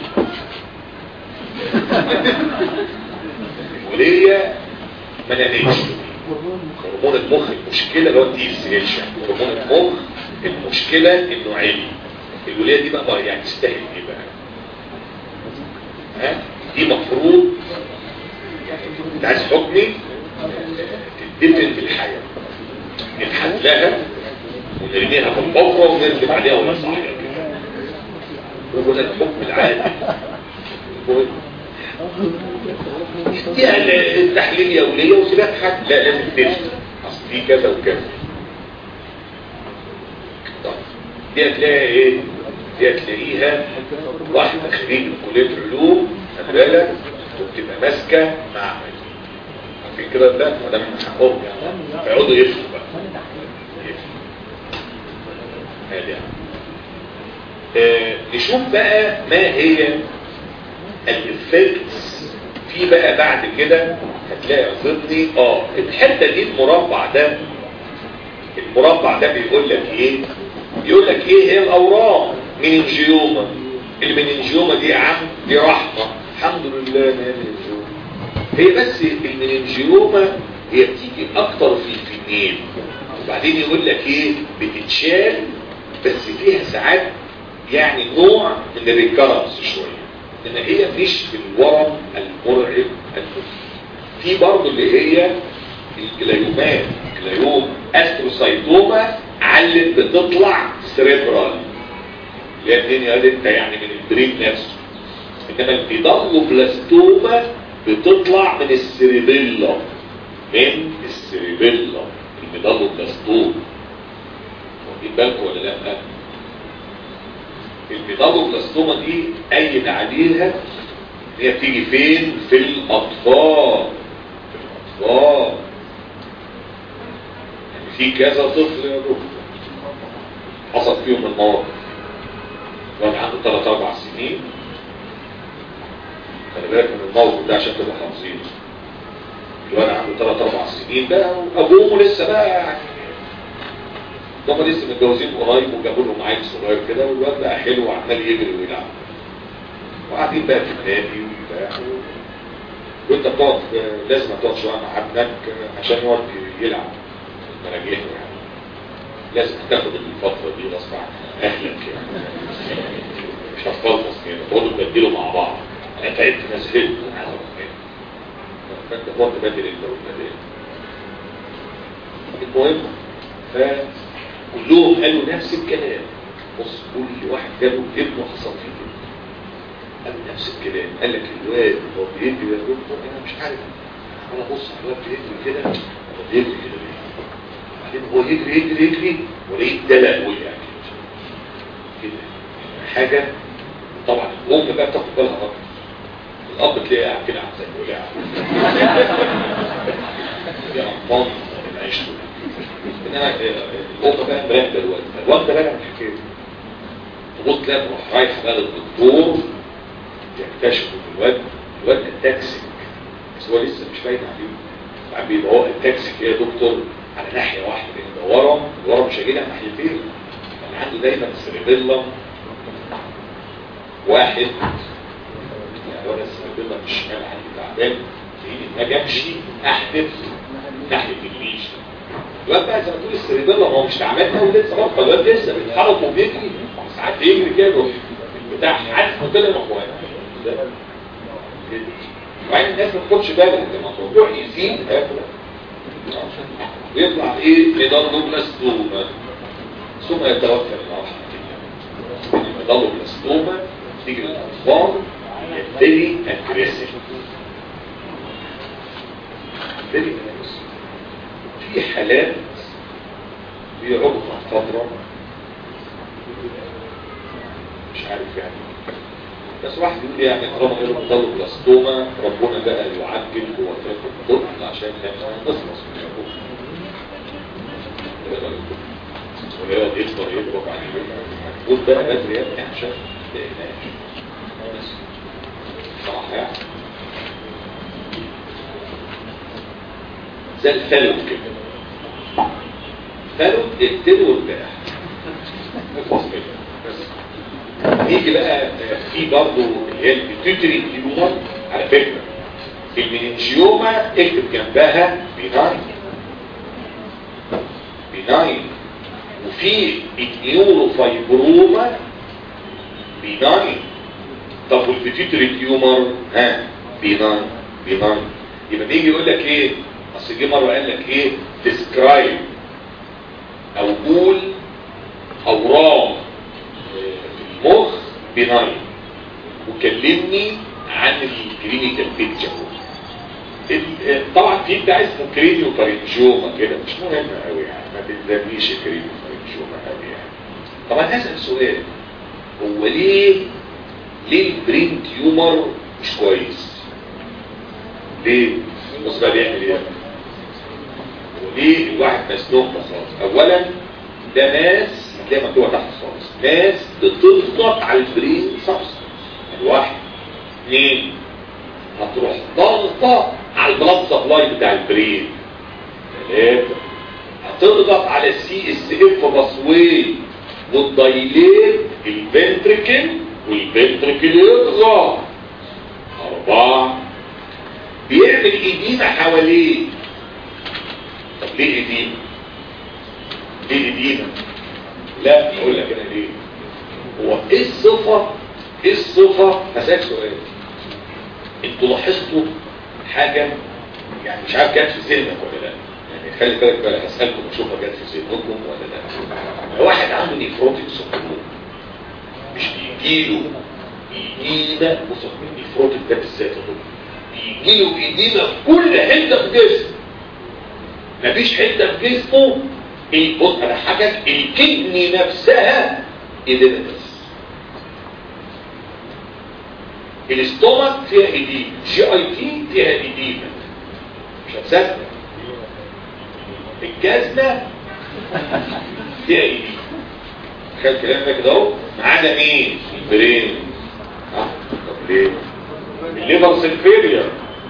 الوليه ما نامتش هرمون المخ المشكله اللي هو الدي اس اتش يعني هرمون المخ المشكله انه عالي الوليه دي بقى بقى يعني تستاهل ايه بقى؟ ها؟ دي مفروض انت عايز حكمي تدفن في الحياة نبحث لها ونرميها في الحفرة ونرمي عليها ونصحيها كده وهنا الحكم العادي المهم اديها التحليل يومية وسيبها تحت لا لازم تدفن اصل في كذا وكذا طب دي هتلاقيها ايه؟ دي هتلاقيها واحدة خريج كلية علوم خلي بالك وبتبقى ماسكة معمل عارفين كده ده ما ده من حقهم يعني فيقعدوا يفتوا بقى يفتوا هادي يعني آه نشوف بقى ما هي الافكتس في بقى بعد كده هتلاقي ضمني اه الحته دي المربع ده المربع ده بيقول لك ايه بيقول لك ايه هي الاورام مننجيوما المننجيوما دي يا عم دي رحمه الحمد لله ان هي مننجيوما هي بس المننجيوما هي بتيجي اكتر في الفنين وبعدين يقول لك ايه بتتشال بس فيها ساعات يعني نوع من الريكارنس شويه ان هي مش بالورم المرعب المفيد في برضه اللي هي الجلايومات الجلايوم استروسايتوما علت بتطلع سريبرال اللي هي الدنيا قالت يعني من البرين نفسه انما البيدالوبلاستوما بتطلع من السريبيلا من السريبيلا البيدالوبلاستوما واخدين بالكم ولا لا البيدالوبلاستوما دي ايد عليها هي بتيجي فين في الاطفال في الاطفال يعني في كذا طفل يا دكتور حصل فيهم المواقف وانا عنده 3 4 سنين خلي بالك من الموقف ده عشان تبقى حافظينه الواد عنده 3 4 سنين بقى وابوه لسه بقى يعني هم لسه متجوزين قريب وجابوا لهم عيل صغير كده والواد بقى حلو وعمال يجري ويلعب وقاعدين بقى في النادي وبتاع وانت بتقعد لازم تقعد شويه مع ابنك عشان يقعد يلعب مراجعه يعني لازم تاخد الفتره دي غصب عن اهلك يعني مش هتفلص كده تقعدوا تبدلوا مع بعض انا تعبت انا زهقت انا عايز اروح كده فانت تقعد تبدل انت والبدل المهم فكلهم قالوا نفس الكلام بص كل واحد جابوا ابنه حصل فيه كده قال نفس الكلام قال لك الواد هو بيجري يا دكتور انا مش عارف انا ابص على الواد بيجري كده هو بيجري كده ليه بعدين هو يجري يجري يجري ولقيت دلق وقع كده حاجه طبعا الام بقى بتاخد بالها اكتر الاب تلاقيه قاعد كده عامل زي الولع يا امطان العيش انما الام بقى مراقبه الواد الواد ده بقى من الحكايه تبص تلاقي تروح رايحه بقى للدكتور يكتشفوا ان الواد الواد التاكسيك بس هو لسه مش باين عليه بعد بيبقى هو التاكسيك يا دكتور على ناحيه واحده لان ده ورم الورم مش هيجي لها ناحيتين يعني عنده دايما سيربيلم واحد يعني هو السيربيلم الشمال عندي تعبان تلاقيني ما جابش احدث ناحيه الريش الواد بقى زي ما تقول السيربيلم هو مش تعبان قوي لسه برضه الواد لسه بيتحرك وبيجري ساعات يجري كده يروح بتاع حد كده يروح واقع وبعدين الناس ما تاخدش بالها لما الموضوع يزيد هياكل ويطلع ايه ميدالوبلاستوما ثم يتوفى من رحمه الله الميدالوبلاستوما تيجي للاطفال يبتدي اجريسيف يبتدي في حالات بيقعدوا فتره مش عارف يعني بس واحد يقول يعني طالما غير مضل بلاستوما ربنا بقى يعجل وفاة الطفل عشان نخلص من الطفل ويقعد يكبر يكبر بعد كده المفروض بقى بدري يا ابني عشان ما تقلقش صراحة يعني زي الفلو كده فلو اقتلوا البارح نخلص كده بس نيجي بقى في برضه اللي هي البيتوتري تيومر على فكره المننجيوما اكتب جنبها بيناين بيناين وفي النيوروفايبروما بيناين طب والبيتوتري تيومر ها بيناين بيناين يبقى بيجي يقول لك ايه اصل جه مره قال لك ايه ديسكرايب او قول اورام مخ بناين وكلمني عن الكلينيكال بيكتشر طبعا في بتاع اسمه كرينيو فارنجيوما كده مش مهم قوي يعني ما بتزنيش كرينيو فارنجيوما قوي يعني طبعا هسأل سؤال هو ليه ليه البرين تيومر مش كويس ليه بص بقى بيعمل ايه وليه الواحد مسنون خالص اولا ده ناس هتلاقي مكتوبه تحت خالص ناس بتضغط على البرين سبستنس الواحد اثنين هتروح ضغطه على البلاد سبلاي بتاع البرين ثلاثه هتضغط على السي اس اف باسوي وتدايليت الفنتريكل والفنتريكل يضغط اربعه بيعمل ايدينا حواليه طب ليه ايدينا ليه ايدينا لا اقول لك انا ليه هو ايه الصفة ايه الصفة هسألك سؤال انتوا لاحظتوا حاجة يعني مش عارف جت في ذهنك ولا لا يعني خلي بالك بقى هسألكم اشوفها جت في ذهنكم ولا لا لو واحد عنده نيفروتيك سندروم مش بيجيله ايدينا بص النيفروتيك ده بالذات بيجيله ايدينا في كل حته في جسمه مفيش حته في جسمه بص انا حاجك الكدني نفسها ايدينا بس الاستومك فيها ايدينا جي اي تي فيها ايدينا مش هتصدق الجزمة فيها ايدينا تخيل كلام ده كده اهو ما عدا مين البرين اه طب ليه الليفر سيلفيريا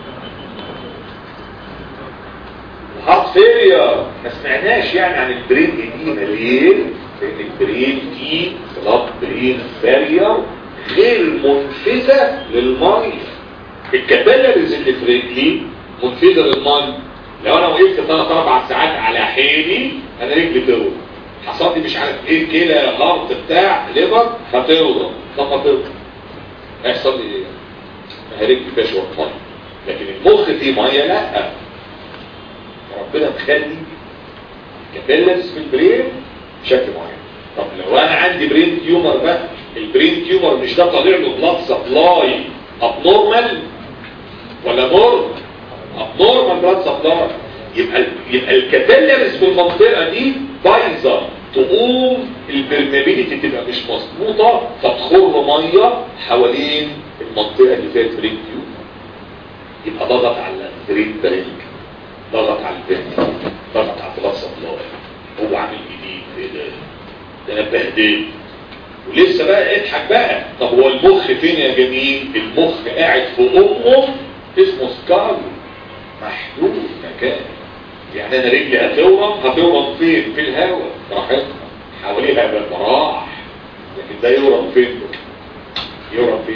الهارت فيلير ما سمعناش يعني عن البرين اديما ليه لان البرين فيه بلاد برين بارير غير منفذة للمية الكابيلاريز اللي في رجلي منفجر الميه لو انا وقفت ثلاث اربع ساعات على حيلي انا رجلي تورم حصل لي مش عارف ايه كلى هارت بتاع ليفر هتورم طب ما تورم هيحصل لي ايه؟ ما هي رجلي فيها شويه ميه لكن المخ فيه ميه لا ربنا مخلي كابيلاريز في البرين بشكل معين طب لو انا عندي برين تيومر بقى البرين تيومر مش ده طالع له بلاد سبلاي ابنورمال ولا نورمال ابنورمال بلاد سبلاي يبقى يبقى الكابيلاريز في المنطقه دي بايظه تقوم البرميبيليتي تبقى مش مظبوطه فتخر ميه حوالين المنطقه اللي فيها البرين تيومر يبقى ضغط على البرين برينج ضغط على البرين ضغط على البلاد سبلاي هو عامل جديد ايه ده ده انا اتبهدلت ولسه بقى اضحك بقى طب هو المخ فين يا جميل المخ قاعد في امه اسمه سكارو محدود مكان يعني انا رجلي هتورم هتورم فين في الهواء راحتها حواليها بالمراح لكن ده يورم فين ده يورم فين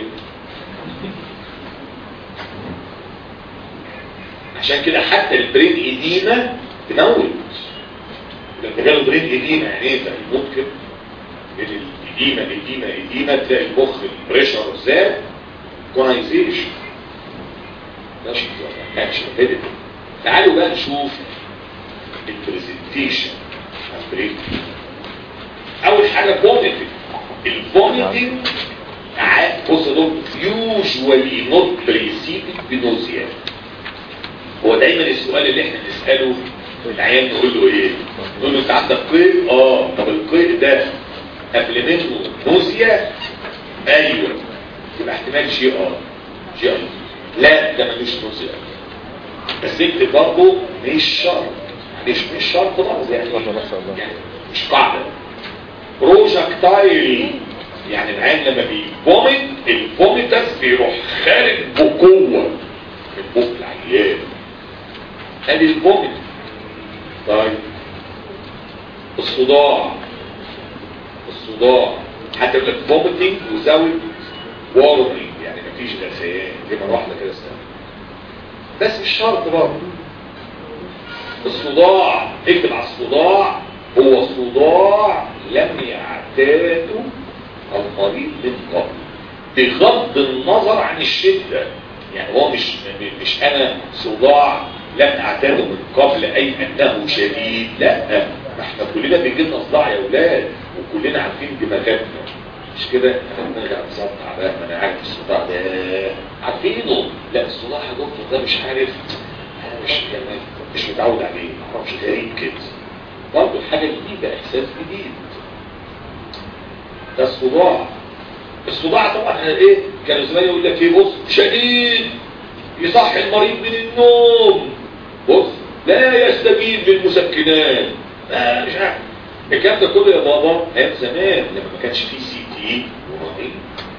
عشان كده حتى البرين ايدينا تموت لما جاله برين ايدينا يعني ايه ده يموت كده الإديمة الإديمة الإديمة تلاقي المخ البريشر زاد كونايزيشن ماشي اكشن هيدت تعالوا بقى نشوف البرزنتيشن اول حاجه فوميتنج الفوميتنج بص دول يوجوالي نوت بريسيدد بنوزيا هو دايما السؤال اللي احنا بنساله العيان نقول له ايه نقول له انت عندك قيء اه طب القيء ده قبل منه نوزيا ايوه يبقى احتمال جي ار جي ار لا ده ملوش نوزيا بس اكتب برضه مش شرط مش مش شرط برضه يعني يعني مش قاعده بروجكتايل يعني العين لما بيفومت الفوميتس بيروح خارج بقوه من بق العيان ادي الفوميت طيب الصداع الصداع حتى يقول لك فوميتنج وزاوت وارنينج يعني مفيش غثيان دي مره واحده كده استنى بس مش شرط برضه الصداع اكتب على الصداع هو صداع لم يعتاده المريض من قبل بغض النظر عن الشدة يعني هو مش مش انا صداع لم اعتاده من قبل اي انه شديد لا ما احنا كلنا بيجي لنا صداع يا اولاد وكلنا عارفين دماغاتنا مش كده انا دماغي عم تعبان ما انا عارف الصداع ده عارفينه لا الصداع يا دكتور ده مش عارف انا مش يعني مش متعود عليه ما اعرفش غريب كده برضه حاجه جديده احساس جديد ده الصداع الصداع طبعا ايه كانوا زمان يقول لك ايه بص شديد يصحي المريض من النوم بص لا يستجيب للمسكنات لا مش عارف الكلام ده كله يا بابا ايام زمان لما ما كانش فيه سي تي ورهيب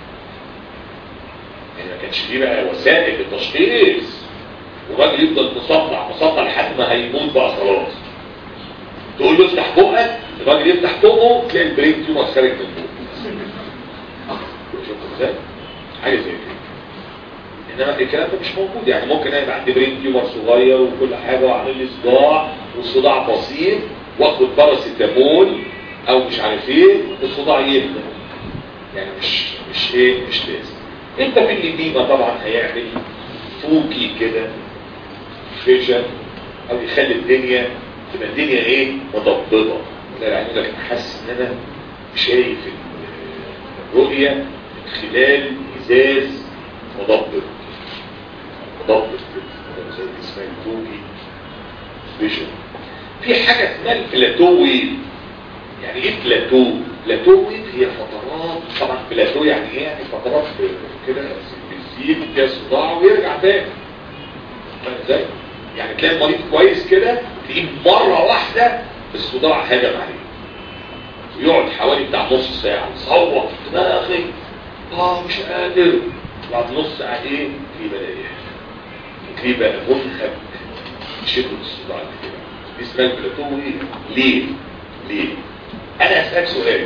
يعني ما كانش فيه بقى وسائل للتشخيص والراجل يفضل مصدع مصدع لحد ما هيموت بقى خلاص تقول له افتح بقك الراجل يفتح بقه تلاقي البرين تيومر خارج من بقه شفت ازاي؟ حاجه زي كده انما الكلام ده مش موجود يعني ممكن انا يبقى عندي برين تيومر صغير وكل حاجه واعمل لي صداع والصداع بسيط واخد باراسيتامول او مش عارف ايه الصداع يهدى يعني مش مش ايه مش لازم انت في الليبيما طبعا هيعمل فوكي كده فيجن او يخلي الدنيا تبقى الدنيا ايه مضبطه لا يعني لك انا حاسس ان انا شايف الرؤيه من خلال ازاز مضبط مضبط كده زي اسمها الفوكي فيجن في حاجه اسمها البلاتويد يعني ايه بلاتو بلاتويد هي فترات طبعا بلاتو يعني ايه يعني فترات كده بتزيد فيها صداع ويرجع تاني فاهم ازاي يعني تلاقي المريض كويس كده تلاقيه مره واحده الصداع هجم عليه ويقعد حوالي بتاع نص ساعه يصوت دماغي اه مش قادر بعد نص ساعه ايه في بدايه في بقى منهك شدة الصداع كده دي اسمها البلاتوي ليه ليه انا اسالك سؤال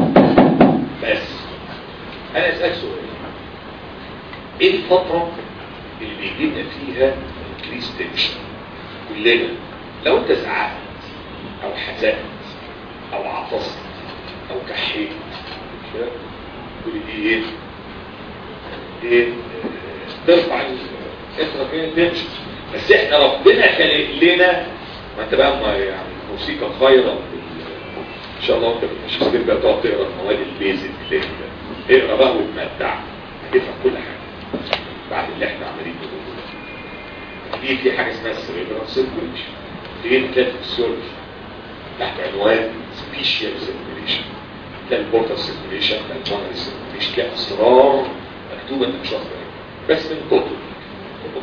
بس انا اسالك سؤال ايه الفتره اللي بيجي لنا فيها انكريس تنشن كلنا لو انت زعقت او حزقت او عطست او كحيت مش كده؟ تقول دي ايه؟ ايه؟ ترفع الانترا تنشن بس احنا ربنا خلق لنا ما انت بقى ما يعني موسيقى خيرا ان شاء الله انت مش بقى تقعد تقرا المواد البيزك اللي انت اقرا بقى وتمتع هتفهم كل حاجه بعد اللي احنا عاملين ده في في حاجه اسمها السيريبرال سيركوليشن في كتاب السيرج تحت عنوان سبيشال سيركوليشن تلاقي البورتال سيركوليشن تلاقي البونري سيركوليشن تلاقي اسرار مكتوبه انت مش واخد بالك بس من كتب كتب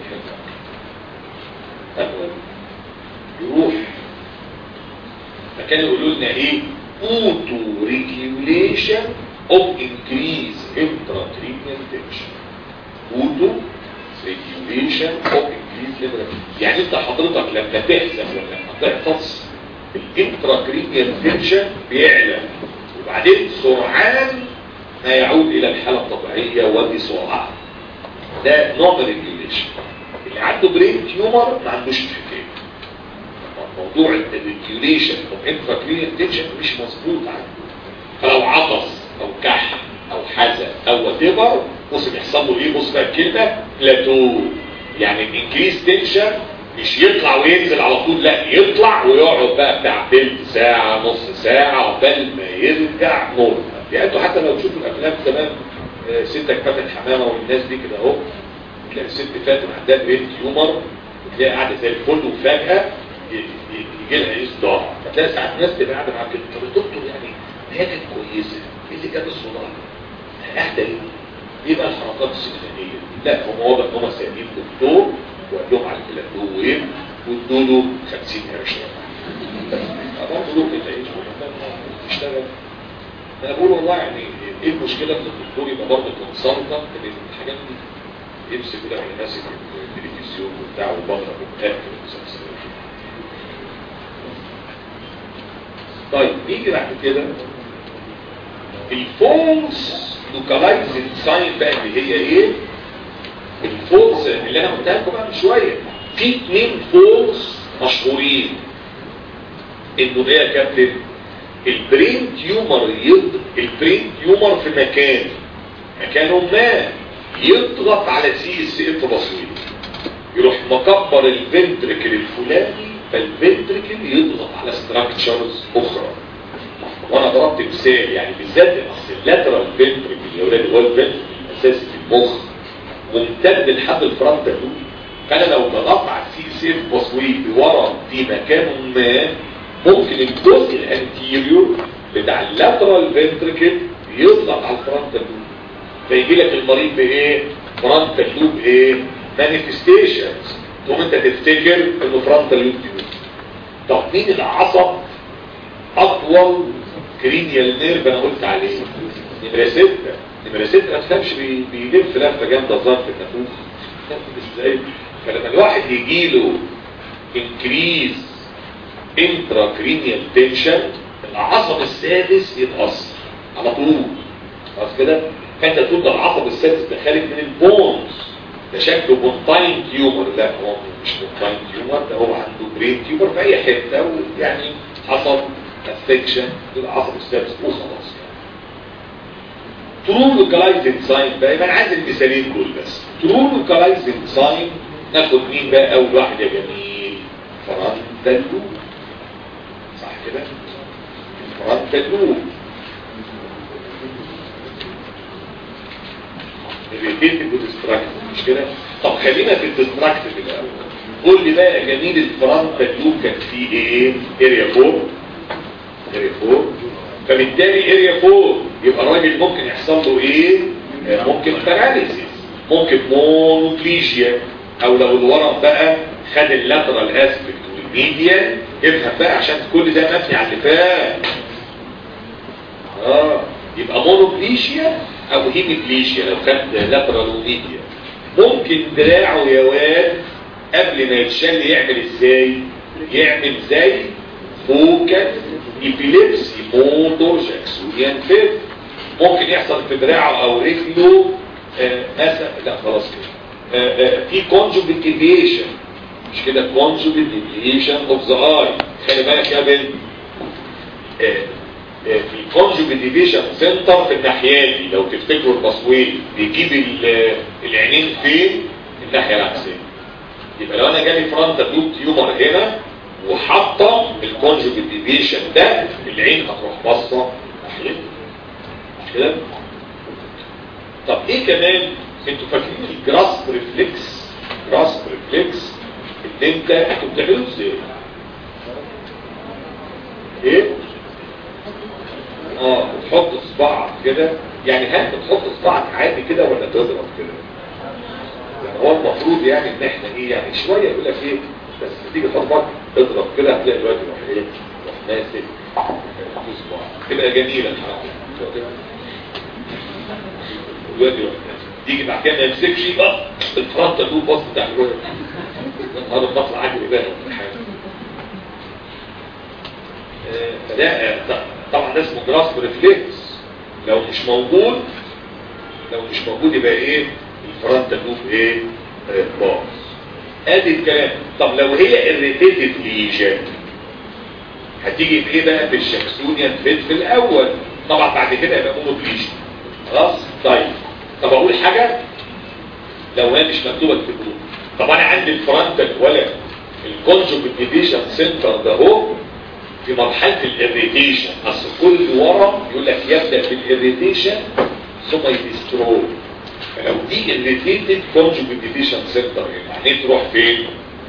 حلوه يروح فكانوا يقولوا لنا ايه اوتو ريجيوليشن اوف انكريز انتراترينيال تنشن اوتو ريجيوليشن اوف انكريز يعني انت حضرتك لما تحزن ولا لما تحفظ الانتراكرينيال تنشن بيعلى وبعدين سرعان ما يعود الى الحاله الطبيعيه وبسرعه ده نوع من الريجيوليشن اللي عنده برين تيومر ما عندوش الحكايه موضوع الريجيوليشن اوف انتراكرينيال تنشن مش مظبوط عنده فلو عطس او كح او حزن او وات بص بيحصل له ايه بص بقى الكلمه بلاتو يعني الانكريز تنشن مش يطلع وينزل على طول لا يطلع ويقعد بقى بتاع تلت ساعه نص ساعه عقبال ما يرجع نورمال يعني انتوا حتى لو تشوفوا الافلام زمان آه، ستك فاتن حمامه والناس دي كده اهو تلاقي الست فاتن عندها برين تيومر وتلاقي قاعده زي الفل وفجاه يجي لها ايه صداع فتلاقي ساعات ناس تبقى قاعده معاك كده طب يا دكتور يعني هي كانت كويسه ايه اللي جاب الصداع؟ اهدى ليه؟ ايه بقى الحركات السكتانيه؟ لا هم واضح ان هم سايبين دكتور وقال لهم على البلاتو وايه؟ وادوا له 50 قرش برضه له كده ايه تشتغل انا بقول والله يعني ايه المشكله ان الدكتور يبقى برضه كونسلتنت ان الحاجات دي يمسك كده وانا ماسك التلفزيون وبتاع وبقرا وبتاكل ومسلسلات طيب نيجي بعد كده الفولس لوكالايزنج ساين بقى اللي هي ايه الفولس اللي انا قلتها لكم بقى من شويه في اثنين فولس مشهورين انه ايه يا كابتن البرين تيومر يض... البرين تيومر في مكان مكان ما يضغط على سي اس اف بسيط يروح مكبر الفنتركل الفلاني فالفنتركل يضغط على ستراكشرز اخرى وانا ضربت مثال يعني بالذات اصل اللاترال فنتركل يا ولاد اللي هو الفنتركل الاساسي في المخ ممتد لحد الفرونتال لوب فانا لو ضغطت على السي اس اف بصويت ورا في مكان ما ممكن الجزء الانتيريور بتاع اللاترال فنتركل يضغط على الفرونتال لوب فيجي لك المريض بايه فرونتال لوب ايه مانيفستيشنز تقوم انت تفتكر انه فرونتال لوب ديوز طب مين العصب اطول كرينيال نيرف انا قلت عليه نمرة ستة نمرة ستة ما تفهمش بي- بيلف لفة جامدة ظرف النفوخ ازاي فلما الواحد يجي له انكريز انترا كرينيال تنشن العصب السادس يتأثر على طول خلاص كده فانت تقول ده العصب السادس ده خارج من البونز ده شكله بونتاين تيومر لا هو مش بونتاين تيومر ده هو عنده برين تيومر في اي حته ويعني حصل افكشن للعصب السادس وخلاص ترو لوكالايزنج ساين بقى يبقى انا عايز المثالين دول بس ترو لوكالايزنج ساين ناخد مين بقى اول واحد يا جميل فرانتال لوب صح كده فرانتال لوب الريتيتيف والديستراكتيف مش كده طب خلينا في الديستراكتيف الاول قول لي بقى يا جميل الفرونتال لوب كان فيه ايه اريا 4 اريا 4 فبالتالي اريا 4 يبقى الراجل ممكن يحصل له ايه آه، ممكن باراليسيس ممكن مونوبليجيا او لو الورم بقى خد اللاترال اسبكت والميديا افهم بقى عشان كل ده مبني على اللي فات اه يبقى مونوبليشيا او هيميبليشيا لو خد لاترال وميديا ممكن دراعه يا واد قبل ما يتشل يعمل ازاي يعمل زي فوكس ايبيليبسي موتور جاكسونيان فيت ممكن يحصل في دراعه او رجله آه مثلا لا خلاص كده آه، آه، في conjugate deviation مش كده conjugate deviation of the eye خلي بالك يا بنت آه، آه، في conjugate deviation center في الناحية دي لو تفتكروا البصويل بيجيب ال- العينين فين الناحية العكسية يبقى لو انا جالي فرونتال لوب تيومر هنا وحاطه الكونجوجيت ديفيشن ده العين هتروح باصه ناحيته مش كده طب ايه كمان انتوا فاكرين الجراسب ريفلكس جراسب ريفلكس اللي انت انتوا بتعملوه ازاي ايه اه بتحط صباعك كده يعني هل بتحط صباعك عادي كده ولا تضرب كده يعني هو المفروض يعني ان احنا ايه يعني شويه يقول لك ايه بس تيجي تضرب اضرب كده هتلاقي الواد يروح ايه يروح ماسك تصبع تبقى جميله الحركه الواد يروح ماسك تيجي بعد كده ما يمسكش يبقى الفرنطه دول باص بتاع الواد هذا بطلع عجل بقى فده آه، طبعا ده اسمه جراس ريفلكس لو مش موجود لو مش موجود يبقى ايه الفرنتال لوب ايه آه، باظ ادي الكلام طب لو هي الريتيتد ليجن هتيجي بايه بقى بالشكسونيان فيت في الاول طبعا بعد كده يبقى مونوبليشن خلاص طيب طب اقول حاجه لو هي مش مكتوبه في الكتب طب انا عندي الفرنتال ولا الكونجوجيت ديفيشن سنتر ده هو في مرحله الاريتيشن اصل كل ورم يقول لك يبدا بالاريتيشن ثم يدستروي فلو دي الريتيتد كونجوجيت ديفيشن سنتر يعني تروح فين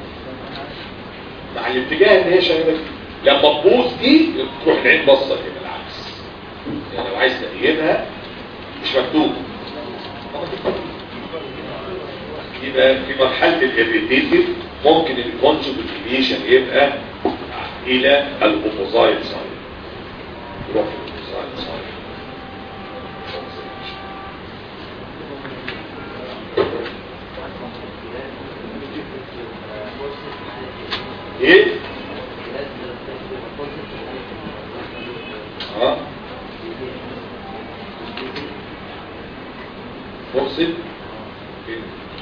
مع الاتجاه اللي هي شغاله فيه. لما تبوظ دي تروح العين بصه كده العكس يعني لو عايز تغييرها مش مكتوب يبقى في مرحله الاريتيتد ممكن الكونجوجيت ديفيشن يبقى الى الاوبوزايت سايد يروح في الاوبوزايت سايد ايه اه فرصة فين؟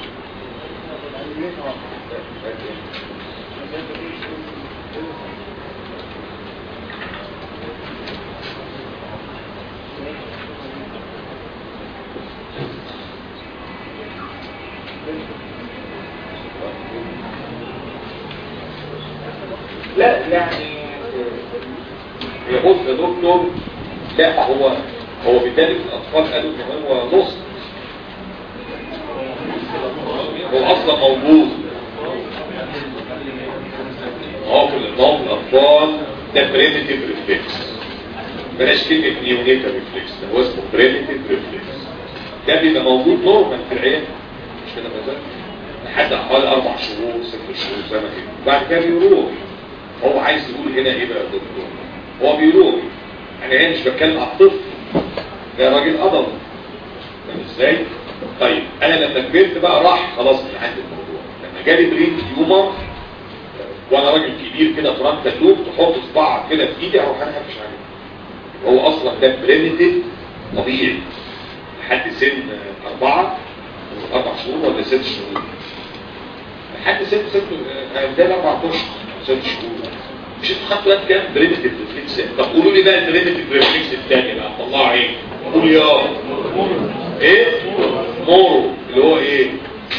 لا يعني يا بص يا دكتور لا هو هو بالتالي الاطفال قالوا ان هو نص هو اصلا موجود اه في النظام الاطفال ده بريمتيف ريفلكس بلاش كلمه نيونيتال ريفلكس ده هو اسمه بريمتيف ريفلكس ده بيبقى موجود نورمال في العيال مش كده مثلا لحد حوالي اربع شهور ست شهور سنه كده بعد كده بيروح هو عايز يقول هنا ايه بقى يا دكتور هو بيروح انا هنا مش بتكلم على الطفل ده راجل قدر فاهم ازاي طيب انا لما كبرت بقى راح خلاص من عند الموضوع لما جالي برين تيومر وانا راجل كبير كده فرنت اللوب تحط صباعك كده في ايدي اروح انا مش عارف هو اصلا ده بريمتيف طبيعي لحد سن اربعة اربع شهور ولا ست شهور لحد ست ست ده اربع اشهر ست شهور مش انتوا خدتوا وقت كام بريمتيف ريفلكس طب قولوا لي بقى البريمتيف ريفلكس الثاني بقى طلعوا ايه قولوا يا ايه مورو اللي هو ايه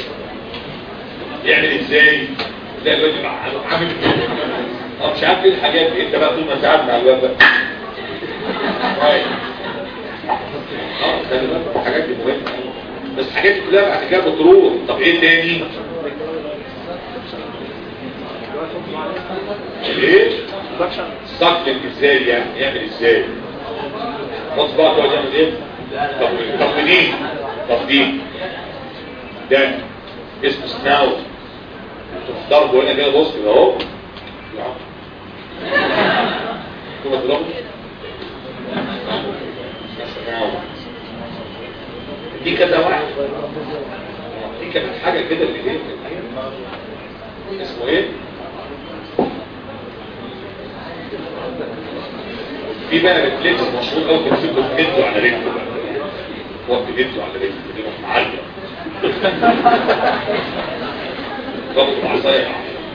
يعمل ازاي لا الواد يبقى عامل كده اه مش عارف ايه الحاجات دي انت بقى طول ما انت قاعد مع الواد ده رايح. اه خلي بالك الحاجات دي مهمه بس الحاجات دي كلها بعد كده بتروح طب ايه تاني ايه سكتنج ازاي يعني يعمل ازاي بص بقى تقعد يعمل ايه طب طب دي طب دي ده اسمه سناو ضربه هنا كده بص كده اهو ثم تضربه سناو دي كذا واحد دي كانت حاجه كده اللي ايه اسمه ايه في بقى ريفلكس مشهور قوي كان في كنتو على رجله بقى هو كنتو على رجله دي روح معلق ضرب العصايه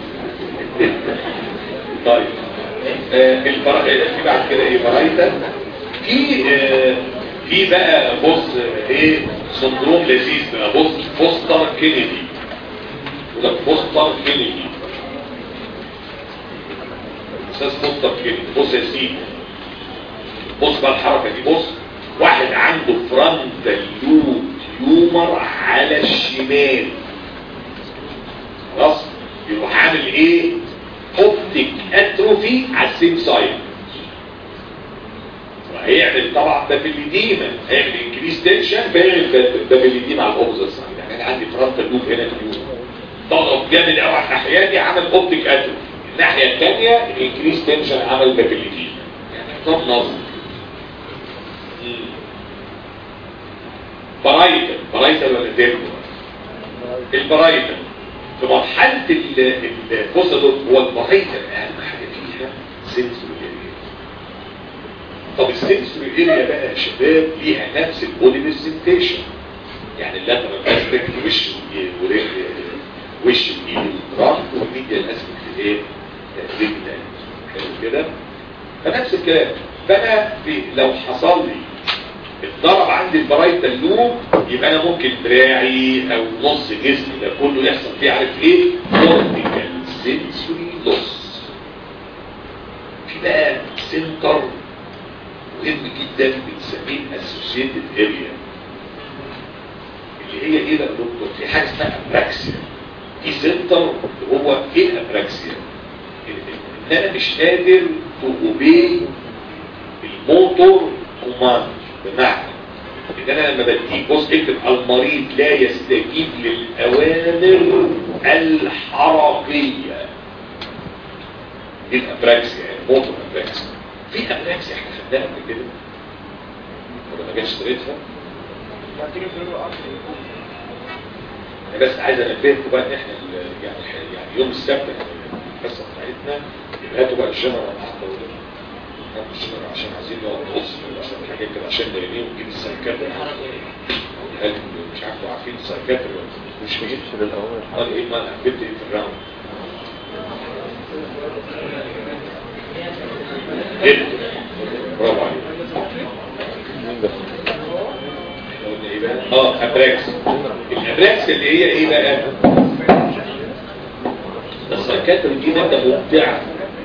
طيب آه الفرق في بعد كده ايه فرايتا في آه في بقى بص آه، ايه سندروم لذيذ بقى بص فوستر كينيدي يقول لك فوستر كينيدي استاذ فوستر كينيدي بص يا سيدي بص بقى الحركه دي بص واحد عنده فرونتال لوب تيومر على الشمال خلاص يروح عامل ايه اوبتيك اتروفي على السيم سايد وهيعمل طبعا بابيليديما هيعمل انكريس تنشن فيعمل بابيليديما على الاوبزيت سايد يعني انا عندي فرونتال لوب هنا تيومر ضغط جامد قوي على الناحيه دي عمل اوبتيك اتروفي الناحيه الثانيه الانكريس تنشن عمل بابيليديما يعني نظام نظر برايتل برايتل ولا ديرمو البرايتل في مرحلة الفصل هو البرايتل اهم حاجة فيها سنسوري اريا طب السنسوري اريا بقى يا شباب ليها نفس البودي برزنتيشن يعني اللاترال اسبكت وش ورجل وش وايد والترانك والميديا الاسبكت ايه رجل حلو كده فنفس الكلام فانا في لو حصل لي اتضرب عندي البرايت اللوب يبقى انا ممكن دراعي او نص جسمي ده كله يحصل فيه عارف ايه كورتيكال سنسوري لوس في بقى سنتر مهم جدا بنسميه اسوسييتد اريا اللي هي ايه بقى يا دكتور في حاجه اسمها ابراكسيا دي سنتر اللي هو ايه الابراكسيا ان انا مش قادر توبي الموتور كوماند بمعنى ان انا لما بديك بص اكتب المريض لا يستجيب للاوامر الحركيه دي الابراكسيا يعني موتور ابراكسيا في ابراكسيا احنا خدناها قبل كده ولا ما جاتش سيرتها انا بس عايز انبهكم بقى ان احنا ال- يعني يعني يوم السبت الحصه بتاعتنا هاتوا بقى الجنرال معاكم هاتوا الجنرال عشان عايزين نقعد نقص عشان حاجات كده عشان نرميه ونجيب السايكاتر هل مش عارفوا عارفين السايكاتر ولا مش مين قال ايه ما جبت ايه في الراوند جبت برافو عليك إحنا قلنا ايه بقى اه ابراكس الابراكس اللي هي ايه بقى السايكاتر دي ماده ممتعه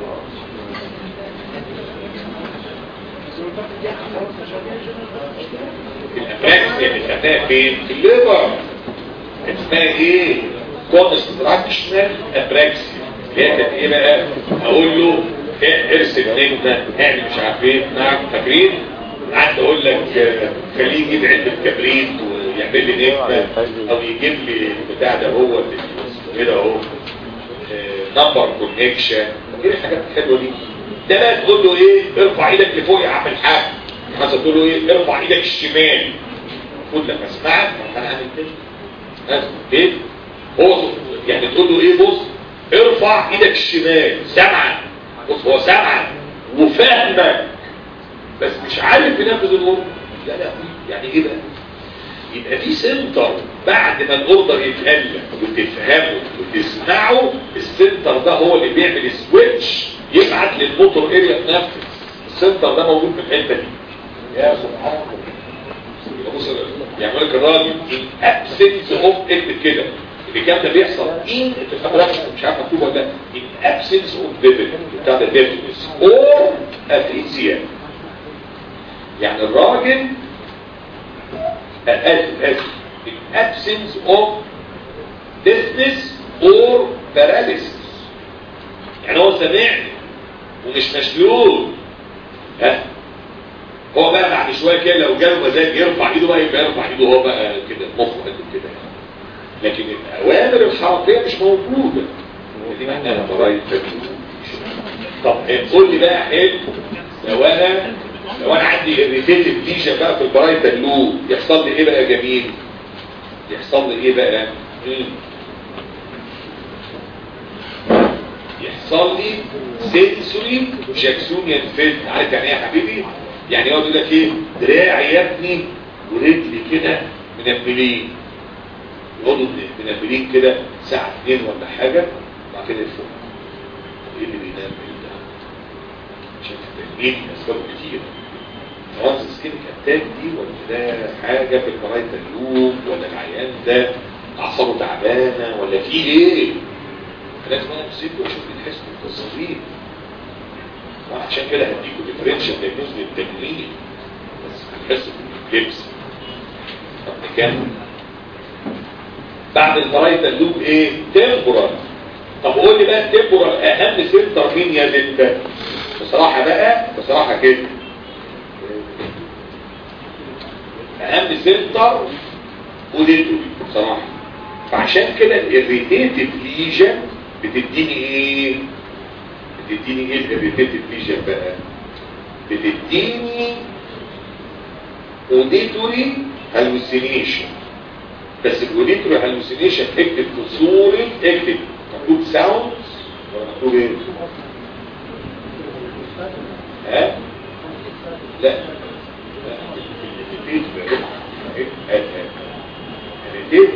الابراكس اللي خدناها فين في الليفر اسمها ايه كونستراكشنال ابراكسيا اللي هي كانت ايه بقى اقول له إيه ارسم نجمه اعمل مش عارف ايه نعم فاكرين قعدت اقول لك آه، خليه يجيب علبه كبريت ويعمل لي نجمه او يجيب لي بتاع ده هو اللي كده اهو نمبر كونكشن ايه الحاجات الحلوه دي ده بقى تقول له ايه ارفع ايدك لفوق يا عم الحاج مثلا تقول له ايه ارفع ايدك الشمال المفروض لما اسمعك انا عامل كده ها؟ ايه هو يعني تقول له ايه بص ارفع ايدك الشمال سامعك بص هو سامعك وفاهمك بس مش عارف ينفذ الاوردر لا لا يعني ايه بقى يبقى في سنتر بعد ما الاوردر يتقال لك وتفهمه وتسمعه السنتر ده هو اللي بيعمل سويتش يبعت للموتور اريا تنفذ السنتر ده موجود في الحته دي يا سبحان الله يبقى بص يعمل لك الراجل ابسنس اوف اكتب كده اللي كان ده بيحصل ان تفهم مش عارف مكتوب ولا لا ان ابسنس اوف ديفيد بتاع ده ديفيدنس اور افيزيا يعني الراجل اسف اسف in absence of deafness or paralysis يعني هو سامعني ومش مشلول ها هو بقى بعد شويه كده لو جاله مزاج يرفع ايده بقى يبقى يرفع ايده هو بقى كده مخه قد كده لكن الاوامر الحركيه مش موجوده دي معناها ضرايب طب قول لي بقى حلو لو انا لو انا عندي الريتيتيف ليجن بقى في البرايت اللوب يحصل لي ايه بقى يا جميل يحصل لي ايه بقى مم. يحصل لي سنسوري جاكسونيان فيت عارف يعني ايه يا حبيبي يعني يقعد يقول لك ايه دراعي يا ابني ورجلي كده منبلين يقعدوا منبلين كده ساعة اتنين ولا حاجة وبعد كده يفوق ايه اللي بينام ايه ده عشان التنميل اسبابه كتير ترانس سكين اتاك دي ولا ده حاجة في البرايتا اللوب ولا العيان ده اعصابه تعبانة ولا في ايه لازم انا امسكه واشوف الحس بالتصريف عشان كده هديكوا ديفرنشال دايجنوز للتجميل بس هنحس باللبس طب نكمل بعد البرايتا اللوب ايه تمبورال طب قول لي بقى التمبورال اهم سنتر مين يا زنده بصراحة بقى بصراحة كده اهم سنتر اوديتوري بصراحة فعشان كده الاريتيتيف ليجن بتديني ايه بتديني ايه الاريتيتيف ليجن بقى بتديني اوديتوري هالوسينيشن بس الاوديتوري هالوسينيشن اكتب في صورة اكتب مكتوب ساوند ولا مكتوب ايه ها لا لا الريتيف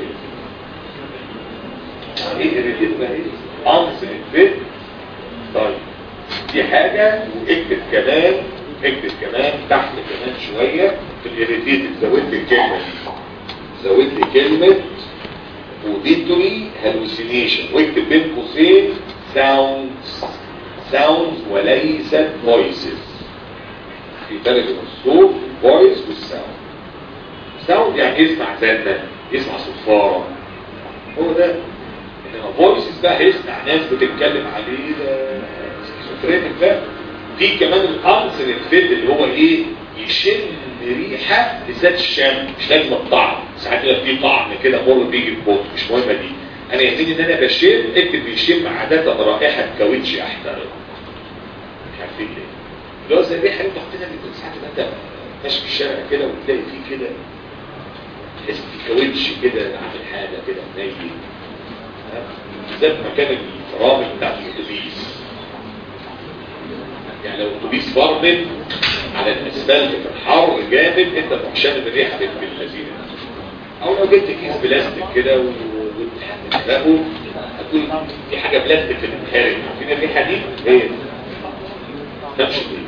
ايه الريتيف بقى ايه انس الفيت طيب دي حاجة واكتب كمان اكتب كمان تحت كمان شوية في الاريتيف زود لي الكلمة دي زود لي كلمة اوديتوري هالوسينيشن واكتب بين قوسين ساوندز ساوندز وليست فويسز في فرق بين الصوت الفويس والساوند ساوند يعني يسمع زنة يسمع صفارة هو ده انما فويسز بقى هيسمع ناس بتتكلم عليه ده سكيزوفرينيك ده في كمان الانسن الفيد اللي هو ايه يشم ريحة لذات الشم مش لازم الطعم ساعات يبقى في طعم كده مر بيجي في بوت مش مهمة دي انا يهمني ان انا بشم اكتب بيشم عادة رائحة كاوتش احترق مش عارفين ليه اللي هو زي الريحة اللي انت حاطينها اللي ساعات ما انت ماشي في الشارع كده وتلاقي فيه كده تحس في كاوتش كده عامل حاجة كده نايم بالذات مكان الفرامل بتاعت الاتوبيس يعني لو اتوبيس فرمل على الاسفلت في الحر جامد انت تروح شامم الريحه باللذيذ او لو جبت كيس بلاستيك كده وتحرقه هتقول في حاجه بلاستيك في الخارج عارفين الريحه دي هي تمشي دي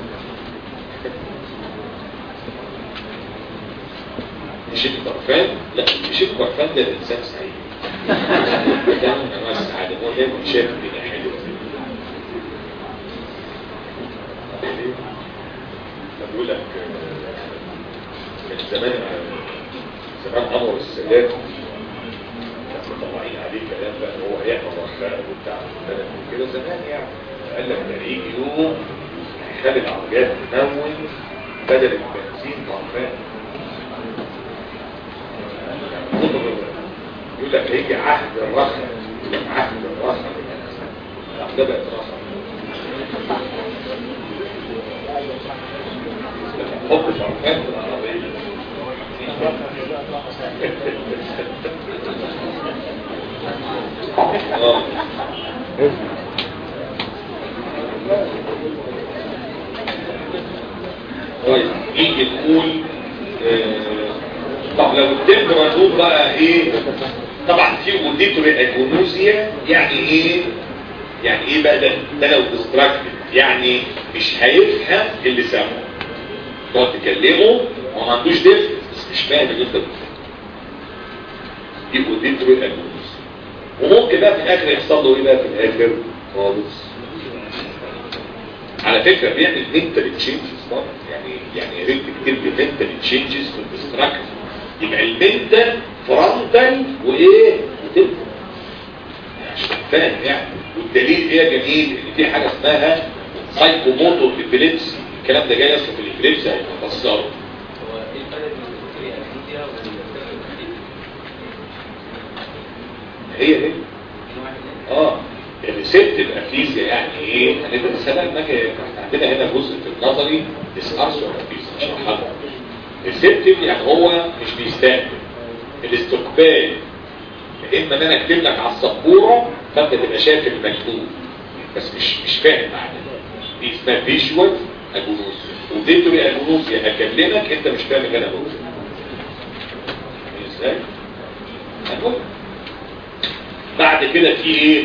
يشيل برفان لا يشيل برفان ده الانسان سعيد ده من انواع السعاده هو دايما شايف الدنيا حلوه بقول لك كان زمان زمان انور السادات كانوا مطلعين عليه كلام بقى ان هو هيعمل رخاء وبتاع كده زمان يعني قال لك ده هيجي يوم هيخلي العربيات تمون بدل البنزين طعمان يقول لك هيجي عهد الرخاء يقول لك عهد الرخاء ده بقت رخاء حط شرفان في العربية طيب نيجي نقول طب لو التمبراتور بقى ايه طبعا في اوديتوري اجونوزيا يعني ايه يعني ايه بقى ده ده لو ديستراكتد يعني مش هيفهم اللي سامعه تقعد تكلمه وما عندوش دفء بس مش فاهم اللي انت بتقوله يبقوا ديترو اجونوز وممكن بقى في الاخر يحصل له ايه بقى في الاخر خالص على فكره بيعمل منتال تشينجز برضه يعني يعني يا ريت تكتب لي منتال تشينجز في الديستراكت يبقى المنتال فرونتال وايه وتبقى عشان فاهم يعني والدليل ايه يا جميل ان في حاجه اسمها سايكوموتور ابيليبسي الكلام ده جاي اصلا في الابيليبسي هيفسره هو ايه الفرق بين الدكتوريا الانستيزيا هي هي اه الريسبتيف افيزيا يعني ايه هنبقى مثلا نجي عندنا هنا جزء في النظري اسارسو افيزيا اشرحها لكم الريسبتيف يعني هو مش بيستقبل الاستقبال يا اما ان انا اكتب لك على السبوره فانت تبقى شايف المكتوب بس مش مش فاهم معناه دي اسمها فيجوال اجونوسيا وديتوري اجونوسيا اكلمك انت مش فاهم اللي انا بقوله ازاي هنقول بعد كده في ايه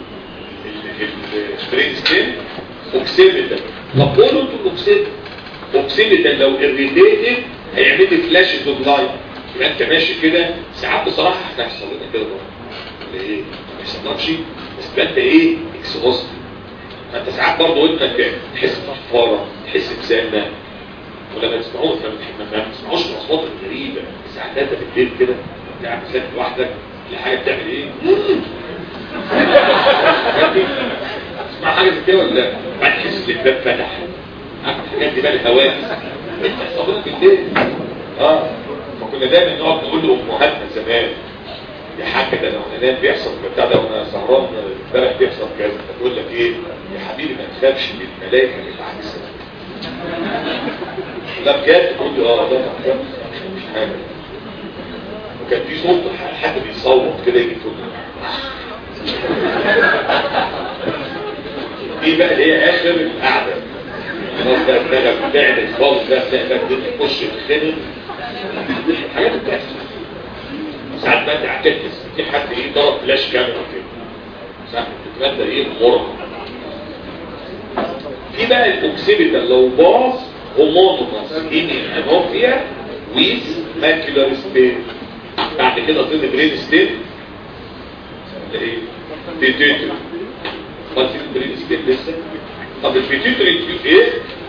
البرين ستيم اوكسيميتال طب قولوا انتوا الاوكسيميتال اوكسيميتال لو اريتيتد هيعمل لي فلاش اوف لايت يبقى انت ماشي كده ساعات بصراحه احنا هيحصل لنا كده برضه ولا ايه ما يحصلكش بس تبقى انت ايه اكسوست ما انت ساعات برضه وانت تحس بحفاره تحس بسنه ولا ما تسمعوش ما تسمعوش الاصوات الغريبه الساعه 3 بالليل كده انت قاعد ساكت لوحدك الحاجه بتعمل ايه؟ تسمع حاجه زي كده ولا لا؟ بعد تحس ان الباب فتح عارف الحاجات دي بقى الهواء بتحصل بالليل اه فكنا دايما نقعد نقول لامهاتنا زمان يا حاجة ده لو انا بيحصل بتاع ده وانا سهران امبارح بيحصل كذا فتقول لك ايه يا حبيبي ما تخافش من الملائكه بالعكس لا بجد تقول لي اه ده ما تخافش مش حاجه وكان في صوت حد بيصوت كده يجي تقول دي بقى اللي هي اخر القعده خلاص بقى الدنيا بتعمل خالص بقى تلاقي بقى الدنيا تخش تتخنق حاجات بتحصل ساعات بقى تعتكس في حد ايه ضرب فلاش كاميرا كده ساعات بتتمدى ايه مرة في بقى الاوكسيبيتال لو باظ هومونوماس ان انوفيا ويز ماكيولار ستيت بعد كده طلع برين ستيت ايه بيتيتري ما في برين ستيت لسه طب البيتيتري ايه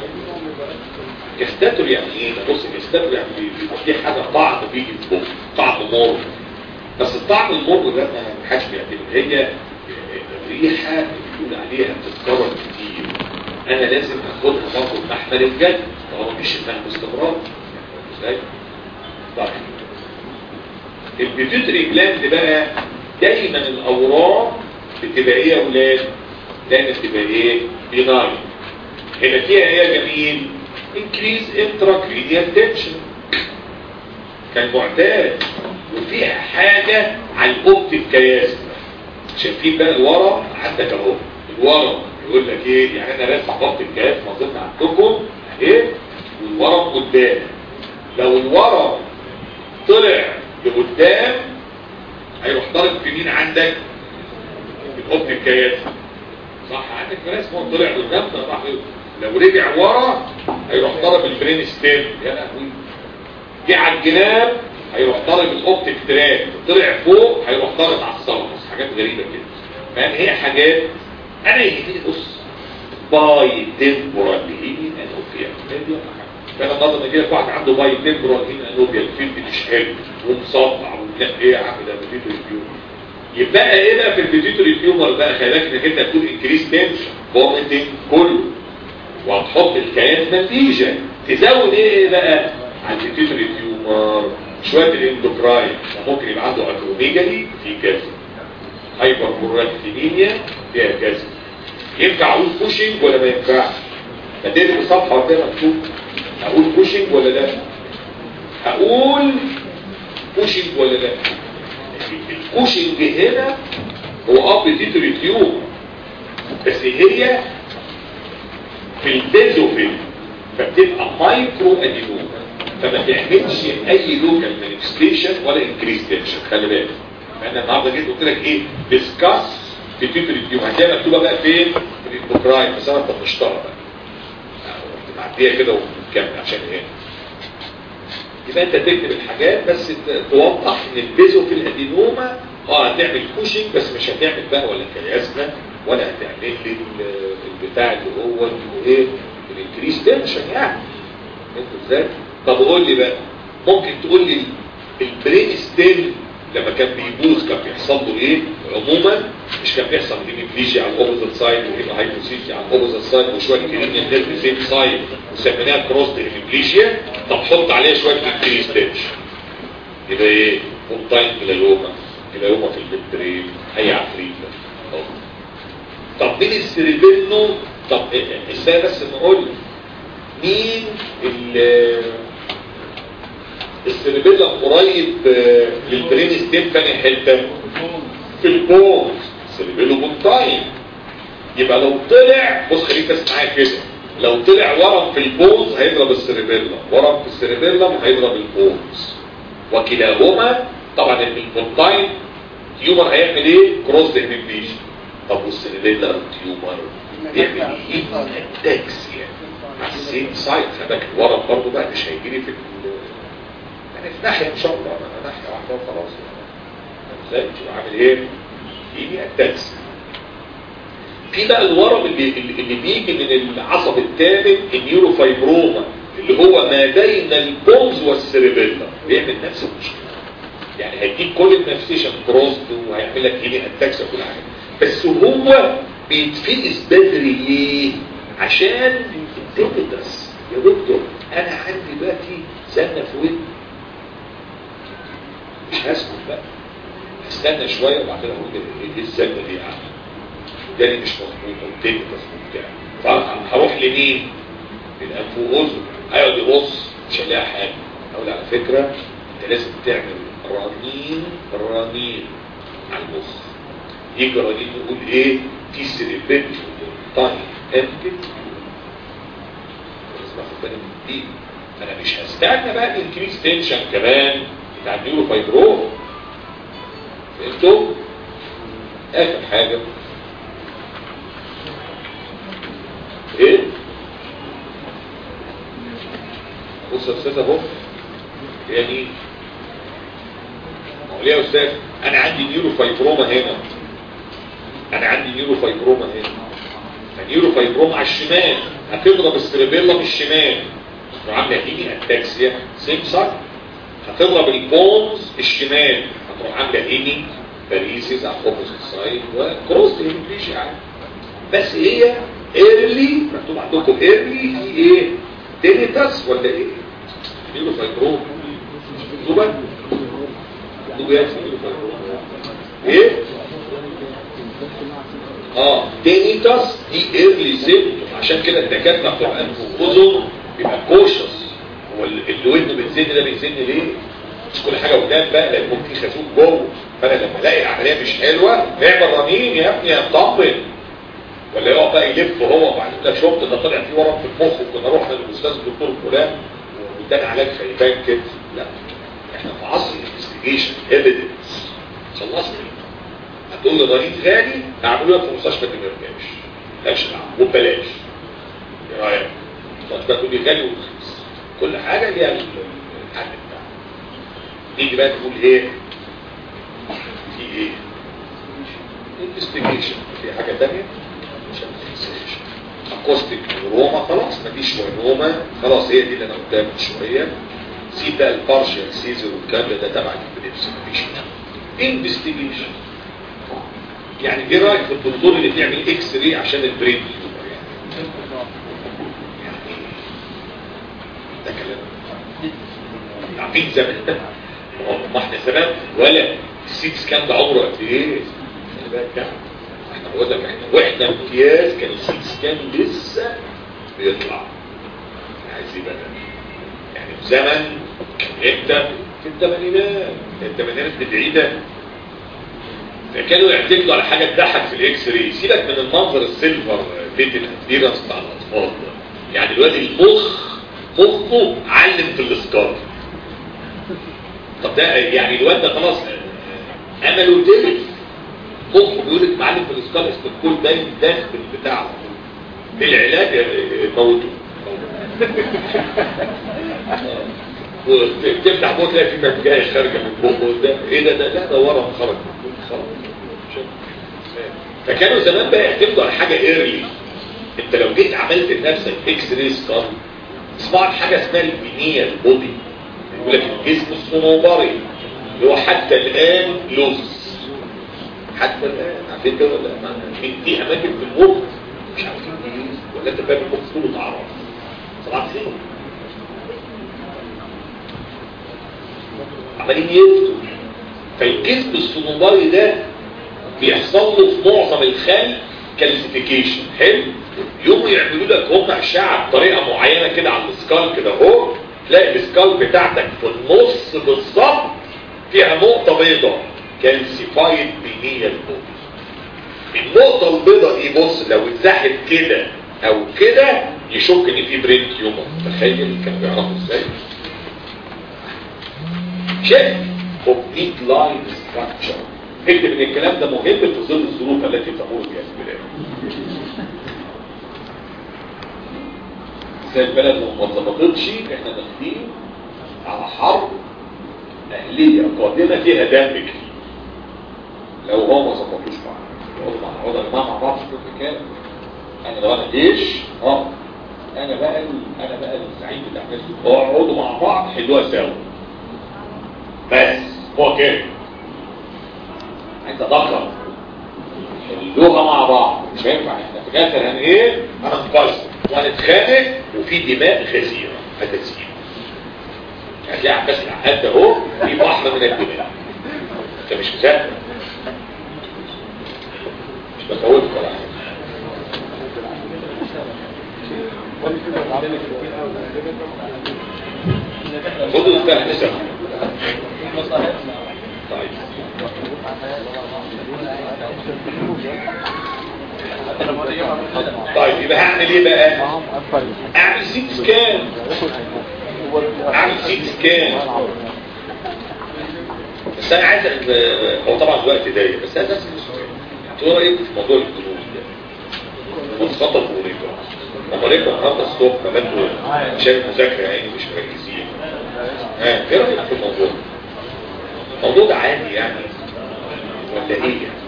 كستاتور يعني ايه بص كستاتور يعني دي حاجه طعم بيجي في بقك طعم مر بس الطعم المر ده ما حدش بيعتمد هي الريحه بيقول عليها بتتكرر كتير انا لازم اخدها برضه بمحمل الجد طالما مش انها باستمرار ازاي؟ طيب البيتيتري جلاند بقى دايما الاورام بتبقى ايه يا اولاد؟ دايما بتبقى ايه؟ بيناين هنا فيها ايه يا جميل؟ increase intracranial tension كان معتاد وفيها حاجة على الاوبتيك كياس شايفين بقى الورم عندك اهو الورم يقول لك ايه يعني انا راسم اوبتيك كياس منظمة عندكم ايه والورم قدام لو الورم طلع لقدام هيروح ضارب في مين عندك الاوبتيك كياس صح عندك رسم هو طلع قدام راح لو رجع ورا هيروح ضرب البرين ستيم يا لهوي جه على الجناب هيروح ضرب الاوبتيك تراك طلع فوق هيروح ضرب على الصلص حاجات غريبه كده يعني هي حاجات انا يهمني بص باي تمبورال هيمين انوفيا فانا النهارده كده واحد عنده باي تمبورال هيمين انوفيا الفيلم مش حلو ومصدع ولا ايه يا عم ده بيتيتوري تيومر يبقى ايه بقى في البيتيتوري تيومر بقى خلي بالك انك انت تكون انكريس تنشن فوميتنج كله وهتحط الكيان نتيجة تزود ايه بقى على البيتيتري تيومر شوية الاندوكراين ممكن يبقى عنده اكروميجالي في كذا هايبر كوركتينيميا فيها كذا ينفع اقول بوشنج ولا ما ينفعش هتقلب الصفحة قدام مكتوب اقول بوشنج ولا لا هقول بوشنج ولا لا البوشنج هنا هو اب بيتيتري تيومر بس هي في البيزوفيل فبتبقى مايكرو ادينوما فما تعملش اي لوكال مانيفستيشن ولا انكريز تنشن خلي بالك انا النهارده جيت قلت لك ايه ديسكاس في تيتري تيوم هتلاقيها مكتوبه بقى فين في الاندوكراين بس انا طفشتها بقى معديها كده ومكمل عشان ايه يبقى انت تكتب الحاجات بس توضح ان البيزوفيل ادينوما اه هتعمل كوشنج بس مش هتعمل بقى ولا كياسنا ولا هتعمل لي البتاع اللي هو ايه الانكريس تنشن يعني انت ازاي طب قول لي بقى ممكن تقول لي البرين ستيم لما كان بيبوظ كان بيحصل له ايه عموما مش كان بيحصل هيميبليجيا على الاوبوزيت سايد وهيما هايبوسيجيا على الاوبوزيت سايد وشويه كرينيال نيرف سيم سايد وسميناها كروس هيميبليجيا طب حط عليها شويه انكريس تنشن يبقى ايه مونتاين جلالوما جلالوما في البرين هي عفريته طب مين السيريبيلو طب ازاي بس نقول مين السيريبيلا قريب للبرين ستيم تاني حته في البونز السيريبيلو مونتاين يبقى لو طلع بص خليك بس معايا كده لو طلع ورم في البونز هيضرب السيريبيلا ورم في السيريبيلا هيضرب البونز وكلاهما طبعا البونتاين تيومر هيعمل ايه كروس ديهميبليشن طب والسيليلر تيومر يعمل ايه اتاكس يعني على السيم سايت خلي الورم برضه بقى مش هيجي لي في ال- يعني في ناحيه ان شاء الله انا ناحيه واحده وخلاص ازاي عامل ايه يجي اتاكس في بقى الورم اللي, اللي اللي بيجي من العصب الثالث النيوروفايبروما اللي هو ما بين البونز والسيريبيلا بيعمل نفس المشكله يعني هيديك كل النفسيشن كروست وهيعمل لك هيلي اتاكس وكل حاجه بس هو بيتفقس بدري ليه؟ عشان التيبتس يا دكتور انا عندي دلوقتي سنه في ودني مش هسكت بقى هستنى شويه وبعد كده اقول ايه السنه دي يا عم جالي مش مظبوط والتاني مظبوط بتاع فهروح لمين؟ للانف واذن هيقعد يبص مش هيلاقي حاجه اقول على فكره انت لازم تعمل رنين رنين على المخ يجي رنين يقول ايه؟ في سيريبيت طاي امبت لازم اخد بالي من دي انا مش هستنى بقى الانكريس تنشن كمان بتاع النيوروفايبرو فهمتوا؟ اخر حاجه ايه بص يا استاذ اهو يعني هو ليه يا استاذ انا عندي نيورو فايبروما هنا انا عندي نيورو فايبروما هنا فنيورو فايبروما على الشمال هتضرب السيربيلا من الشمال تروح عامله هيني اتاكسيا سيم سايد هتضرب البونز الشمال هتروح عامله هيني باريسيس على الاوبوزيت سايد وكروس انجليش يعني بس هي ايرلي مكتوب عندكم ايرلي في ايه تينيتاس ولا ايه نيورو فايبروم مكتوبه مكتوبه ايه نيورو فايبروم ايه اه تينيتاس دي ايرلي سيمتوم عشان كده الدكاتره بتوع انف واذن بيبقى كوشس هو اللي ودنه بتزن ده بيزن ليه مش كل حاجه قدام بقى لان ممكن خازوق جوه فانا لما الاقي العمليه مش حلوه نعمل رنين يا ابني اطمن ولا يقعد بقى يلف هو وبعدين ده شفت ده طلع فيه ورم في المخ وكنا رحنا للاستاذ الدكتور فلان وادانا علاج خيبان كده لا احنا في عصر الانفستيجيشن ايفيدنس خلصنا هتقول لي ضريب غالي هعمله لك في مستشفى الدمرداش مالكش دعوه وببلاش ايه رايك؟ مستشفى تقول لي غالي ورخيص كل حاجه ليها الحل بتاعها نيجي بقى نقول ايه؟ في ايه؟ انفستيجيشن في حاجه ثانيه؟ عشان ما تنساش اكوستيك نوروما خلاص مفيش نوروما خلاص هي دي اللي انا قلتها من شويه سيب بقى البارشال سيزر والكلام ده تبع الابليبسي مفيش انفستيجيشن يعني ايه رايك في الدكتور اللي بيعمل اكس راي عشان البرين تيومر يعني يعني ده كلام عارفين زمان ما احنا زمان ولا السيت سكان ده عمره قد ايه؟ خلي بالك يعني احنا بقول لك احنا واحنا امتياز كان السيت سكان لسه بيطلع عايز يبقى يعني في زمن كان امتى؟ في الثمانينات الثمانينات البعيده فكانوا يعتمدوا على حاجه تضحك في الاكس راي سيبك من المنظر السيلفر بيت الابيرنس بتاع الاطفال ده يعني دلوقتي المخ مخه علم في الاسكار طب ده يعني الواد ده خلاص امله تلف مخه بيقول لك معلم في الاسكار اسمه الكل ده داخل بتاعه العلاج موته وتفتح بوت تلاقي في مجاية خارجة من بقه ده ايه ده ده لا ده ورم خرج خرج فكانوا زمان بقى يعتمدوا على حاجة ايرلي انت لو جيت عملت لنفسك اكس راي سكان اسمع حاجة اسمها البنية البودي يقول لك الجسم الصنوبري اللي هو حتى الان لوز حتى الان عارفين كده ولا في دي اماكن في المخ مش عارفين دي ايه ولا انت فاهم المخ كله اتعرف صباح الخير عمالين يفتوا فالجسم الصنوبري ده بيحصل له في معظم الخلق كالسيفيكيشن حلو يقوموا يعملوا لك هم اشعه بطريقه معينه كده على السكال كده اهو تلاقي السكال بتاعتك في النص بالظبط فيها نقطه بيضاء كالسيفايد بنيه البودي النقطه البيضاء دي بص لو اتزحت كده او كده يشك ان في برين تيومر تخيل كانوا بيعرفوا ازاي شايف of deep line structure اكتب ان الكلام ده مهم في ظل الظروف التي تمر بها البلاد زي البلد لو ما ظبطتش احنا داخلين على حرب اهليه قادمه فيها دم كتير لو هو ما ظبطوش معانا يقعدوا مع يقعدوا يا جماعه مع بعض في كل مكان انا لو انا جيش اه انا بقى ال- انا بقى الزعيم بتاع الناس دول. اقعدوا مع بعض حلوها سوا بس هو كده عايز اضخم اللغه مع بعض مش هينفع احنا في الاخر هن ايه هننقسم وهنتخانق وفي دماء غزيره هتسيل هتلاقي عباس العقاد ده اهو في بحر من الدماء انت مش مذاكر مش بخوفك ولا حاجه خدوا الفهم سوا طيب طيب يبقى هعمل ايه بقى اعمل سيت سكان اعمل سيت سكان بس انا عايز أ- هو طبعا الوقت ضيق بس انا اسال سؤال انتوا ايه رايكم في موضوع الجنود ده مخطط وريكا لما ريكا النهارده الصبح ما انتوا شايف مذاكره يعني مش مركزين ها ايه رايك في الموضوع الموضوع ده عادي يعني ولا ايه يعني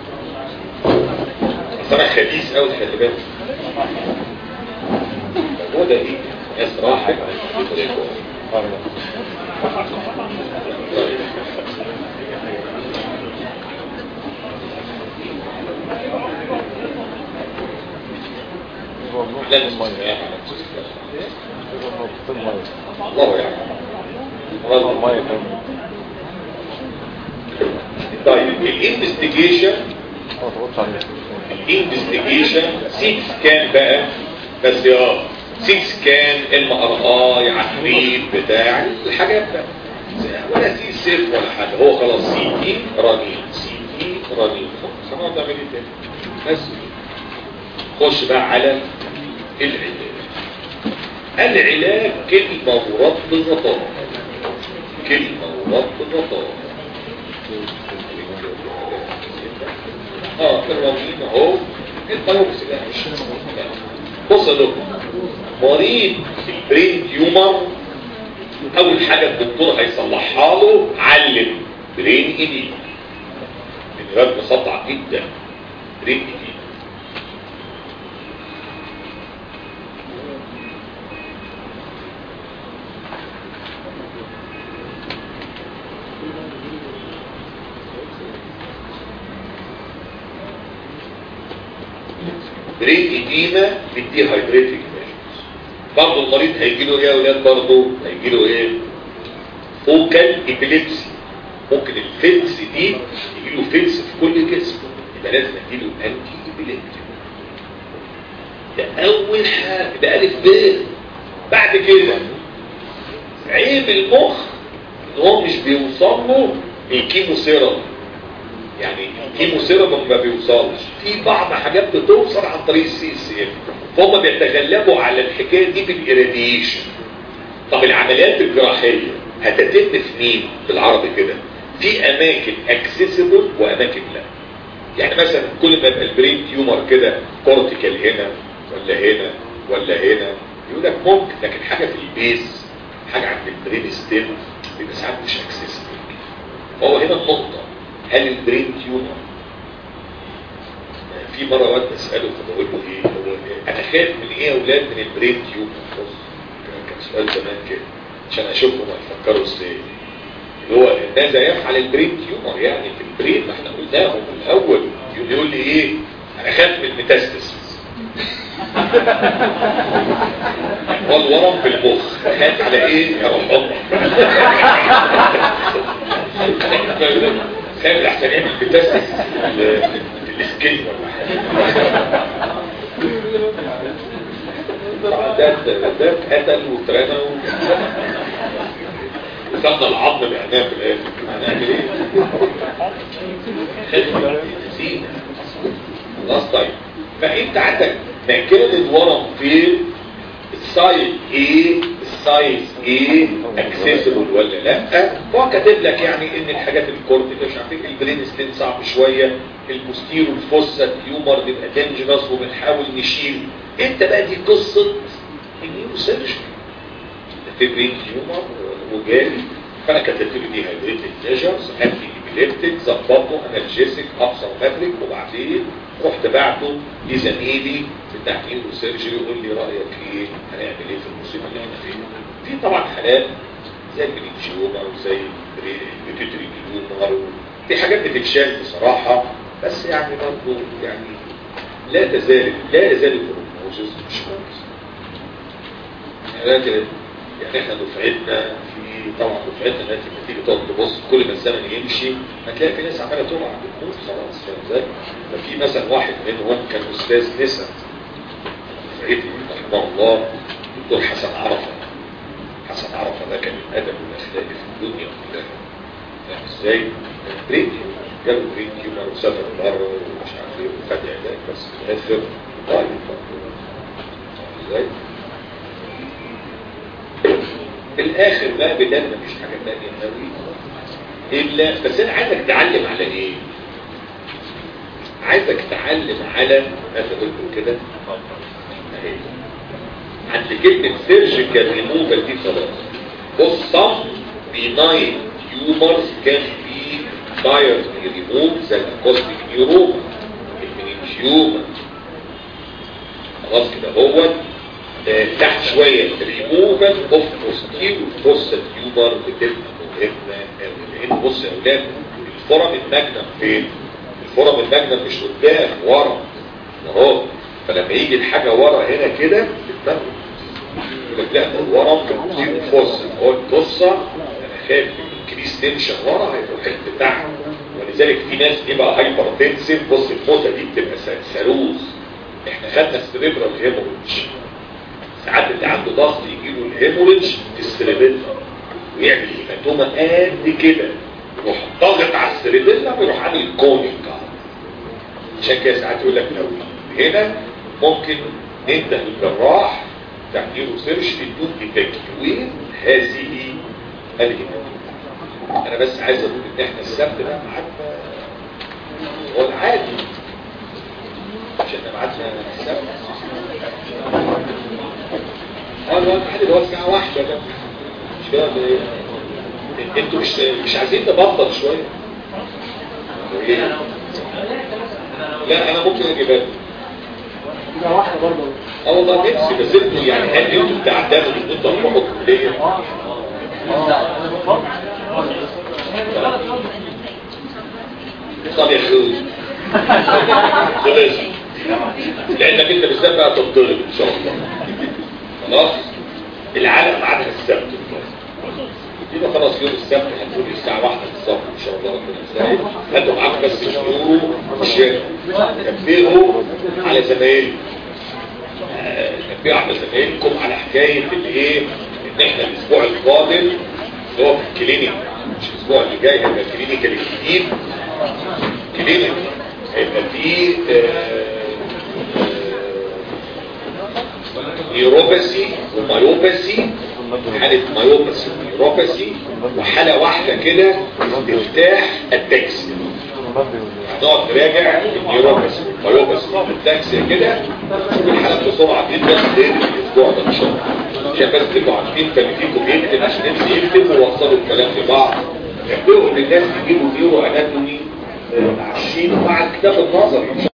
بس انا خبيث قوي خلي بالك الموضوع ده ايه ناس راحت طيب. لا نستطيع الله يعلم الله طيب الانفستيجيشن الانفستيجيشن سيت سكان بقى بس يا سيت سكان ام ار اي عفريت بتاع الحاجات بقى ولا سي سيف ولا حاجه هو خلاص سي تي رنين سي تي رنين خلاص انا تعمل ايه تاني بس خش بقى على العلاج العلاج كلمه ورد غطاء كلمه ورد غطاء اه الرمين اهو البايوبسي ده مش بص يا دكتور مريض البرين تيومر اول حاجه الدكتور هيصلحها له علم برين ايدي الواد مسطع جدا برين ايدي برين ايديما بالدي هايدريتنج برضه المريض هيجي له ايه يا اولاد برضه هيجي له ايه فوكال ابيليبسي ممكن الفلس دي يجي له فلس في كل جسمه يبقى لازم ادي له انتي ابيليبتيك ده اول حاجه ده الف ب بعد كده عيب المخ ان هو مش بيوصل له الكيمو سيرم يعني الكيمو سيرم ما بيوصلش في بعض حاجات بتوصل عن طريق السي اس اف فهم بيتغلبوا على الحكايه دي بالاراديشن طب العمليات الجراحيه هتتم في مين بالعربي كده في اماكن اكسسبل واماكن لا يعني مثلا كل ما يبقى البرين تيومر كده كورتيكال هنا ولا هنا ولا هنا يقول لك ممكن لكن حاجه في البيس حاجه عند البرين ستيم بيبقى ساعات مش اكسسبل هو هنا النقطه هل البرين تيومر في مرة وقت بسأله فبقول له ايه هو إيه؟ انا خايف من ايه يا اولاد من البرين تيومر بص كان سؤال زمان كده عشان اشوفهم هيفكروا ازاي اللي هو ماذا يفعل البرين تيومر يعني في البرين ما احنا قلناه من الاول يقول يقول لي ايه انا خايف من الميتاستاسيس والورم في المخ خايف على ايه يا رب الله خايف لحسن يعمل ميتاستاسيس السكين ولا حاجه ده ده قتل واترمى وخدنا العظم بعناه في الاخر هنعمل ايه؟ نسينا خلاص طيب فانت عندك مكان الورم فين السايد ايه سايز ايه اكسسبل ولا لا هو كاتب لك يعني ان الحاجات الكورت اللي مش عارف ايه البرين ستين صعب شويه البوستيرو الفوسا تيومر بيبقى دينجرس وبنحاول نشيل انت بقى دي قصه النيو سيرجري في برين تيومر وجالي فانا كتبت له دي هايدريتد ليجرز انتي ايبيليبتيك ظبطه انالجيسيك ابصر ماتريك وبعدين رحت بعته لزميلي بتاع نيورو سيرجري يقول لي رايك ايه هنعمل ايه في المصيبه اللي احنا فيها في طبعا حالات زي البريتشيوما وزي البيتيتري تيومر في حاجات بتتشال بصراحه بس يعني برضه يعني لا تزال لا يزال البروجنوزس مش كويس يعني يعني احنا دفعتنا في طبعا دفعتنا دلوقتي لما تيجي تقعد تبص كل ما الزمن يمشي هتلاقي في ناس عماله تقع بتموت خلاص فاهم ازاي؟ ففي مثلا واحد منهم كان استاذ نسا دفعتي رحمه الله دكتور حسن عرفه حسن عرفه ده كان الادب والاخلاق في الدنيا كلها فاهم ازاي؟ بريد جاله بريد تيومر وسافر بره ومش عارف ايه وخد علاج بس في الاخر طيب ازاي؟ في الاخر بقى بدل مفيش حاجه ثانيه قوي الا بس انا عايزك تعلم على ايه عايزك تعلم على هذا قلت كده اهي عند كلمه سيرجيكال ريموفال دي خلاص بص صم بناين تيومرز كان في باير ريموف زي الاكوستيك نيوروما المنينجيوما خلاص كده هو تحت شوية ريموفال اوف بوستيرو فوسا تيومر بتبقى مهمة لان بص يا اولاد الفرم المجنم فين؟ الفرم المجنم مش قدام ورا اهو فلما يجي الحاجة ورا هنا كده بتبقى يقول لك لا ده الورم بوستيرو فوسا هو القصة انا خايف الكريس تنشن ورا هيبقى حته تحت ولذلك في ناس يبقى هايبر تنسيف بص الموتة دي بتبقى ثالوث احنا خدنا السريبرال هيموريدج ساعات اللي عنده ضغط يجي له الهيموريدج في السريبيلا ويعمل هيماتوما قد كده يروح ضاغط على السريبيلا ويروح عامل كونيك عشان كده ساعات يقول لك لو هنا ممكن ننده الجراح بتاع نيورو سيرش بدون تكوين هذه الهيماتوما انا بس عايز اقول ان احنا السبت ده معانا هو العادي عشان نبعتنا السبت اه الوقت العادي اللي هو الساعة واحدة ده مش كده ولا ايه؟ انتوا مش مش عايزين نبطل شوية إيه؟ لا انا ممكن اجيبها كده واحدة برضه اه والله نفسي بس انتوا يعني هل انتوا بتعتمدوا ان انتوا تروحوا الكلية؟ اه انا بفكر طب يا اخوي خلاص لانك انت بالذات بقى تضرب ان شاء الله خلاص العالم معانا السبت يبقى خلاص يوم السبت هنقول الساعة واحدة بالظبط ان شاء الله ربنا يسهل هاتوا معاكم بس اليورو والشارع كبروا على زمايلكم آه، كبروا على زمايلكم على حكاية الايه ان احنا الاسبوع القادم اللي هو في الكلينيك مش الاسبوع اللي جاي هيبقى الكلينيك الجديد كلينيك هيبقى فيه آه، آه، نيوروباثي ومايوباثي حالة مايوباثي ونيوروباثي وحالة واحدة كده استفتاح التاكسي هنقعد نراجع النيوروباثي والمايوباثي والتاكسي كده نشوف الحالات بسرعة جدا لين الاسبوع ده ان شاء الله عشان بس تبقوا عارفين كان فيكم يكتب عشان نمشي يكتب ووصلوا الكلام لبعض احبوا ان الناس يجيبوا نيورو اناتومي عشين مع الكتاب النظري ان شاء